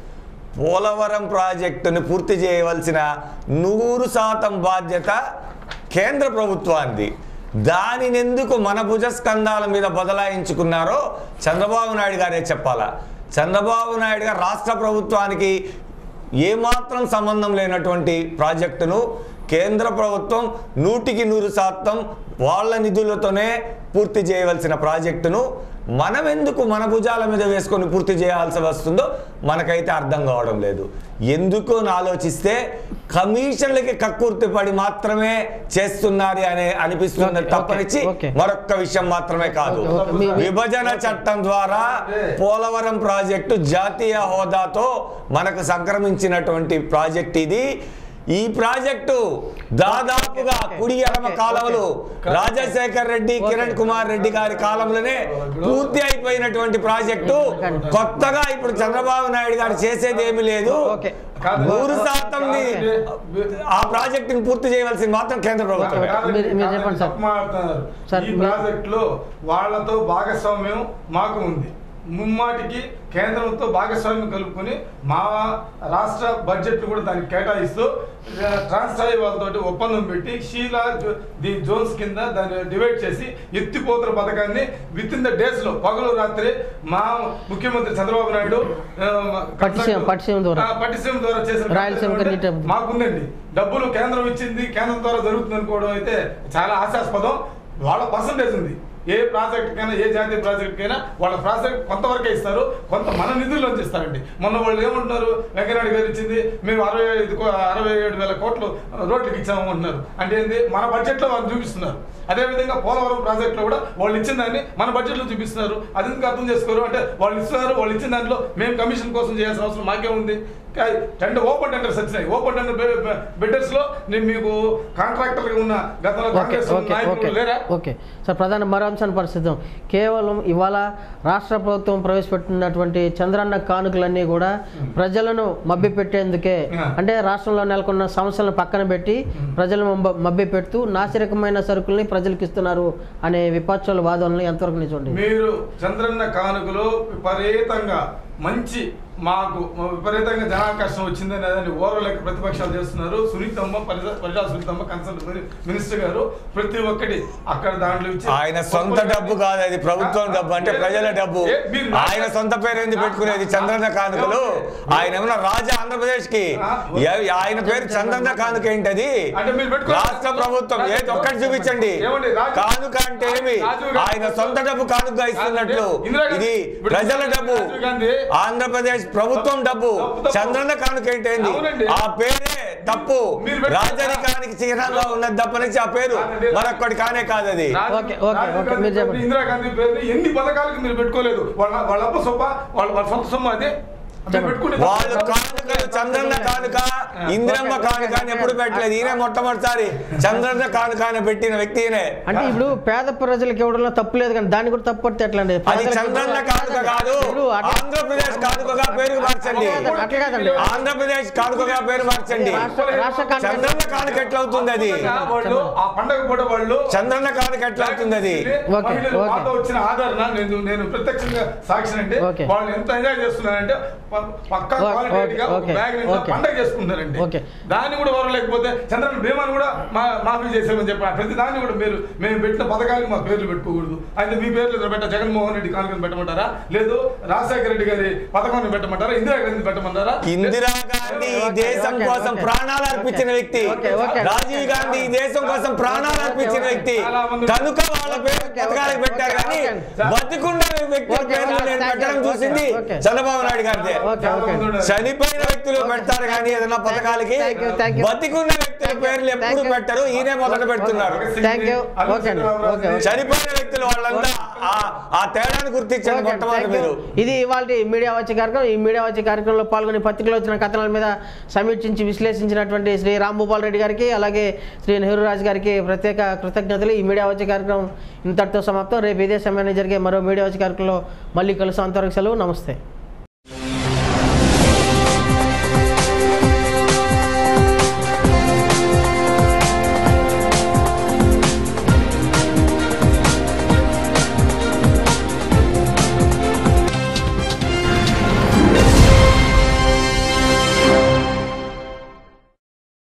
పోలవరం ప్రాజెక్టును పూర్తి చేయవలసిన నూరు శాతం బాధ్యత కేంద్ర ప్రభుత్వానికి దానిని ఎందుకు మన భుజస్కంధాల మీద బదలాయించుకున్నారో చంద్రబాబు నాయుడు గారే చెప్పాలా చంద్రబాబు నాయుడు గారు రాష్ట్ర ప్రభుత్వానికి ఏమాత్రం సంబంధం లేనటువంటి ప్రాజెక్టును కేంద్ర ప్రభుత్వం నూటికి నూరు శాతం వాళ్ళ నిధులతోనే పూర్తి చేయవలసిన ప్రాజెక్టును మనం ఎందుకు మన భుజాల మీద వేసుకొని పూర్తి చేయాల్సి వస్తుందో మనకైతే అర్థం కావడం లేదు ఎందుకు అని ఆలోచిస్తే కమిషన్లకి కక్కుర్తి పడి మాత్రమే చేస్తున్నారు అనే అనిపిస్తుంది ఓకే, తప్పనిచ్చి ఓకే. మరొక్క విషయం మాత్రమే కాదు ఓకే, ఓకే. మీ- మీ- విభజన చట్టం ద్వారా పోలవరం ప్రాజెక్టు జాతీయ హోదాతో మనకు సంక్రమించినటువంటి ప్రాజెక్ట్ ఇది ఈ ప్రాజెక్టు దాదాపుగా ఓకే, కుడి ఎడమ ఓకే, కాలువలు ఓకే. రాజశేఖర్ రెడ్డి ఓకే. కిరణ్ కుమార్ రెడ్డి గారి కాలంలోనే పూర్తి అయిపోయినటువంటి ప్రాజెక్టు ఓకే. కొత్తగా ఇప్పుడు చంద్రబాబు నాయుడు గారు చేసేది ఏమీ లేదు ఓకే కాదు. నూరు శాతం ఆ ప్రాజెక్టుని పూర్తి చేయవలసింది మాత్రం కేంద్ర ప్రభుత్వమే కాదండి, మీరు- మీరు కాదండి, చెప్పండి సార్. తప్పు మాట్లాడుతున్నారు. సార్, ఈ మీరు- ప్రాజెక్ట్ లో వాళ్ళతో భాగస్వామ్యం మాకు ఉంది ముమ్మాటికి కేంద్రంతో భాగస్వామ్యం కలుపుకొని మా రాష్ట్ర బడ్జెట్ కూడా దానికి కేటాయిస్తూ ఆ, ట్రాన్స్టాయ్ వాళ్ళతో ఒప్పందం పెట్టి షీలా జో- ది జోన్స్ కింద దాన్ని డివైడ్ చేసి ఎత్తిపోతుల పథకాన్ని విత్ ఇన్ ద డేస్ లో పగలు రాత్రి మా ముఖ్యమంత్రి చంద్రబాబు నాయుడు ఆ, పట్టిసీమ- పట్టిసీమ ద్వారా. ఆ, పట్టిసీమ ద్వారా చేసిన రాయలసీమ అంటే నీటి అభివృద్ధి. మాకుందండి డబ్బులు కేంద్రం ఇచ్చింది కేంద్రం ద్వారా జరుగుతుంది అనుకోవడం అయితే చాలా ఆశాస్పదం వాళ్ళ పర్సంటేజ్ ఉంది ఏ ప్రాజెక్ట్ కైనా ఏ జాతీయ ప్రాజెక్ట్ కైనా వాళ్ళ ప్రాజెక్ట్ కొంతవరకే ఇస్తారు కొంత మన నిధుల్లోంచి ఇస్తారండి మొన్న వాళ్ళు ఏమంటున్నారు వెంకయ్యనాయుడు గారు ఇచ్చింది మేము అరవై ఐదు కో- అరవై ఏడు వేల కోట్లు రోడ్లకు ఇచ్చాము అంటున్నారు అంటే ఏంది మన బడ్జెట్లో వాళ్ళు చూపిస్తున్నారు అదేవిధంగా పోలవరం ప్రాజెక్టులో కూడా వాళ్ళు ఇచ్చిన దాన్ని మన బడ్జెట్లో చూపిస్తున్నారు అది ఎందుకు అర్థం చేసుకోరు అంటే వాళ్ళు ఇస్తున్నారు వాళ్ళు ఇచ్చిన దాంట్లో మేము కమిషన్ కోసం చేయాల్సిన అవసరం మాకే ఉంది రెండు ఓపెన్ టెండర్స్ వచ్చినాయి ఓపెన్ టెండర్ బిడ్డర్స్ లో నేను మీకు కాంట్రాక్టర్ గా ఉన్న గతంలో ఓకే కాంగ్రెస్ ఓకే ఓకే నాయకులు లేరా ఓకే సార్ ప్రధాన మరో అంశాన్ని పరిస్థితం కేవలం ఇవాళ రాష్ట్ర ప్రభుత్వం ప్రవేశపెట్టినటువంటి చంద్రన్న కానుకలన్నీ కూడా ప్రజలను మభ్యపెట్టేందుకే ఆ. అంటే రాష్ట్రంలో నెలకొన్న సమస్యలను పక్కన పెట్టి ప్రజలను మభ్య- మభ్యపెడుతూ నాసిరకమైన సరుకుల్ని ప్రజలకు ఇస్తున్నారు అనే విపక్షాల వాదనలు ఎంతవరకు నిజమండి మీరు చంద్రన్న కానుకలో విపరీతంగా మంచి మాకు విపరీతంగా జనాకర్షణ వచ్చింది అనేది ఓర్వలేక ప్రతిపక్షాలు చేస్తున్నారు సునీతమ్మ పరిస- పరిసరాల సునీతమ్మ కన్సల్ట్ మినిస్టర్ గారు ప్రతి ఒక్కటి అక్కడ దాంట్లో ఇచ్చి ఆయన సొంత డబ్బు కాదు అది ప్రభుత్వం డబ్బు అంటే ప్రజల డబ్బు ఏ, మీరు నా- ఆయన సొంత పేరు ఎందుకు పెట్టుకునేది చంద్రన్న కానుకలు ఆయన ఏమన్నా రాజా ఆంధ్రప్రదేశ్ కి ఆయన పేరు చంద్రన్న కానుక ఏంటది అంటే మీరు పెట్టుకో- రాష్ట్ర ప్రభుత్వం ఏది ఒక్కటి చూపించండి ఏమండి, రాజు- కానుక అంటే ఏమి రాజీవ్ గాంధీ- ఆయన సొంత డబ్బు కానుకగా ఇస్తున్నట్లు ఇందిరా గాంధీ- ఇది ఇప్పుడు ప్రజల డబ్బు రాజీవ్ గాంధీ ఆంధ్రప్రదేశ్ ప్రభుత్వం డబ్బు తప్పు, తప్పు. చంద్రన్న కానుక ఏంటండి అవునండి. ఆ పేరే తప్పు మీరు పెట్టుకో- రాజరికానికి చిహ్నంగా ఉన్నది తప్పనిచ్చి ఆ పేరు కాదండి. మరొక్కటి కానే కాదు అది Rajiv- okay, okay, Rajiv okay, Gandhi మీరు చెప్పండి. పేరుని, ఇందిరాగాంధీ పేరుని ఎన్ని పథకాలకు మీరు పెట్టుకోలేదు వాళ్ళ వాళ్ళ అప్ప సొప్ప వాళ్ళ వాళ్ళ సొంత సొమ్ము అది మీరు చెప్పండి. పెట్టుకునే వాళ్ళు కానుకలు చంద్రన్న కానుక ఇందిరమ్మ కానుక అని ఎప్పుడు పెట్టలేదు ఈయన మొట్టమొదటిసారి చంద్రన్న కానుక అని పెట్టిన వ్యక్తి ఈయనే అంటే ఇప్పుడు పేద ప్రజలకు ఇవ్వడంలో తప్పు లేదు కానీ దాన్ని కూడా తప్పు పడితే ఎట్లా అండి అది పేదలకు చంద్రన్న ఇవ్వడం- కానుక కాదు ఇప్పుడు అట్లా- ఆంధ్రప్రదేశ్ కానుకగా పేరు మార్చండి అట్లా కాదండి, అట్లా కాదండి ఆంధ్రప్రదేశ్ కానుకగా పేరు మార్చండి రాష్ట్ర రాష్ట్ర కానుక- చంద్రన్న కానుక ఎట్లా అవుతుంది అది వాళ్ళు ఆ పండగ పూట వాళ్ళు చంద్రన్న కానుక ఎట్లా అవుతుంది అది ఓకే, మహిళలు ఓకే. మాతో వచ్చిన ఆదరణ నేను నేను ప్రత్యక్షంగా సాక్షి అంటే ఓకే. వాళ్ళు ఎంత ఎంజాయ్ చేస్తున్నారంటే ప- పక్కా ఓకే, క్వాలిటీగా ఒక ఓకే, బ్యాగ్ నిండా ఓకే. పండగ చేసుకుంటారండి ఓకే. దాన్ని కూడా వరం లేకపోతే చంద్రబాబు బీమాను కూడా మా మాఫీ చేసామని చెప్పి ప్రతి దాన్ని కూడా మీరు మేము పెట్టిన పథకానికి మా పేర్లు పెట్టుకోకూడదు అయితే మీ పేర్లు ఇద్దరు పెట్ట జగన్మోహన్ రెడ్డి కానుకలు పెట్టమంటారా లేదు రాజశేఖర రెడ్డి గారి పథకాన్ని పెట్టమంటారా ఇందిరా గాంధీ పెట్టమంటారా ఇందిరా గాంధీ ఈ ఓకే, దేశం ఓకే, కోసం ఓకే. ప్రాణాలు అర్పించిన వ్యక్తి ఓకే, ఓకే. రాజీవ్ గాంధీ ఈ దేశం కోసం ప్రాణాలు అర్పించిన ఓకే, వ్యక్తి చాలా మంది- కనుక వాళ్ళ పేరు ఓకే, పథకాలకు ఓకే, పెట్టారు కానీ ఓకే. బతికున్న వ్యక్తి ఓకే, పేర్లు ఓకే, నేను థాంక్యూ, పెట్టడం ఓకే, చూసింది ఓకే. చంద్రబాబు నాయుడు గారిదే ఓకే, చాలా ఓకే. మంది ఉన్నారు. చనిపోయిన వ్యక్తులు పెడతారు కానీ ఏదైనా పథకాలకి Thank you, thank you. బతికున్న వ్యక్తుల Thank you, పేర్లు ఎప్పుడు thank you. పెట్టరు ఈయనే మొదట పెడుతున్నారు థ్యాంక్ యూ ఓకే అండి ఓకే ఓకే చనిపోయిన వ్యక్తులు వాళ్ళంతా ఆ- ఆ తేడాను గుర్తించండి ఓకే, మొట్టమొదటి థాంక్ యూ. మీరు ఇది ఇవాళ మీడియా వచ్చే కార్యక్రమం ఈ మీడియా వచ్చే కార్యక్రమంలో పాల్గొని పత్రికలో వచ్చిన కథనాల మీద సమీక్షించి విశ్లేషించినటువంటి శ్రీ రాంభూపాల్ రెడ్డి గారికి అలాగే శ్రీ నెహ్రూ రాజ్ గారికి ప్రత్యేక కృతజ్ఞతలు ఈ మీడియా వచ్చే కార్యక్రమం ఇంతటితో సమాప్తం రేపు ఇదే సమయాన్ని జరిగే మరో మీడియా వచ్చే కార్యక్రమంలో మళ్ళీ కలుసు అంతవరకు సెలవు నమస్తే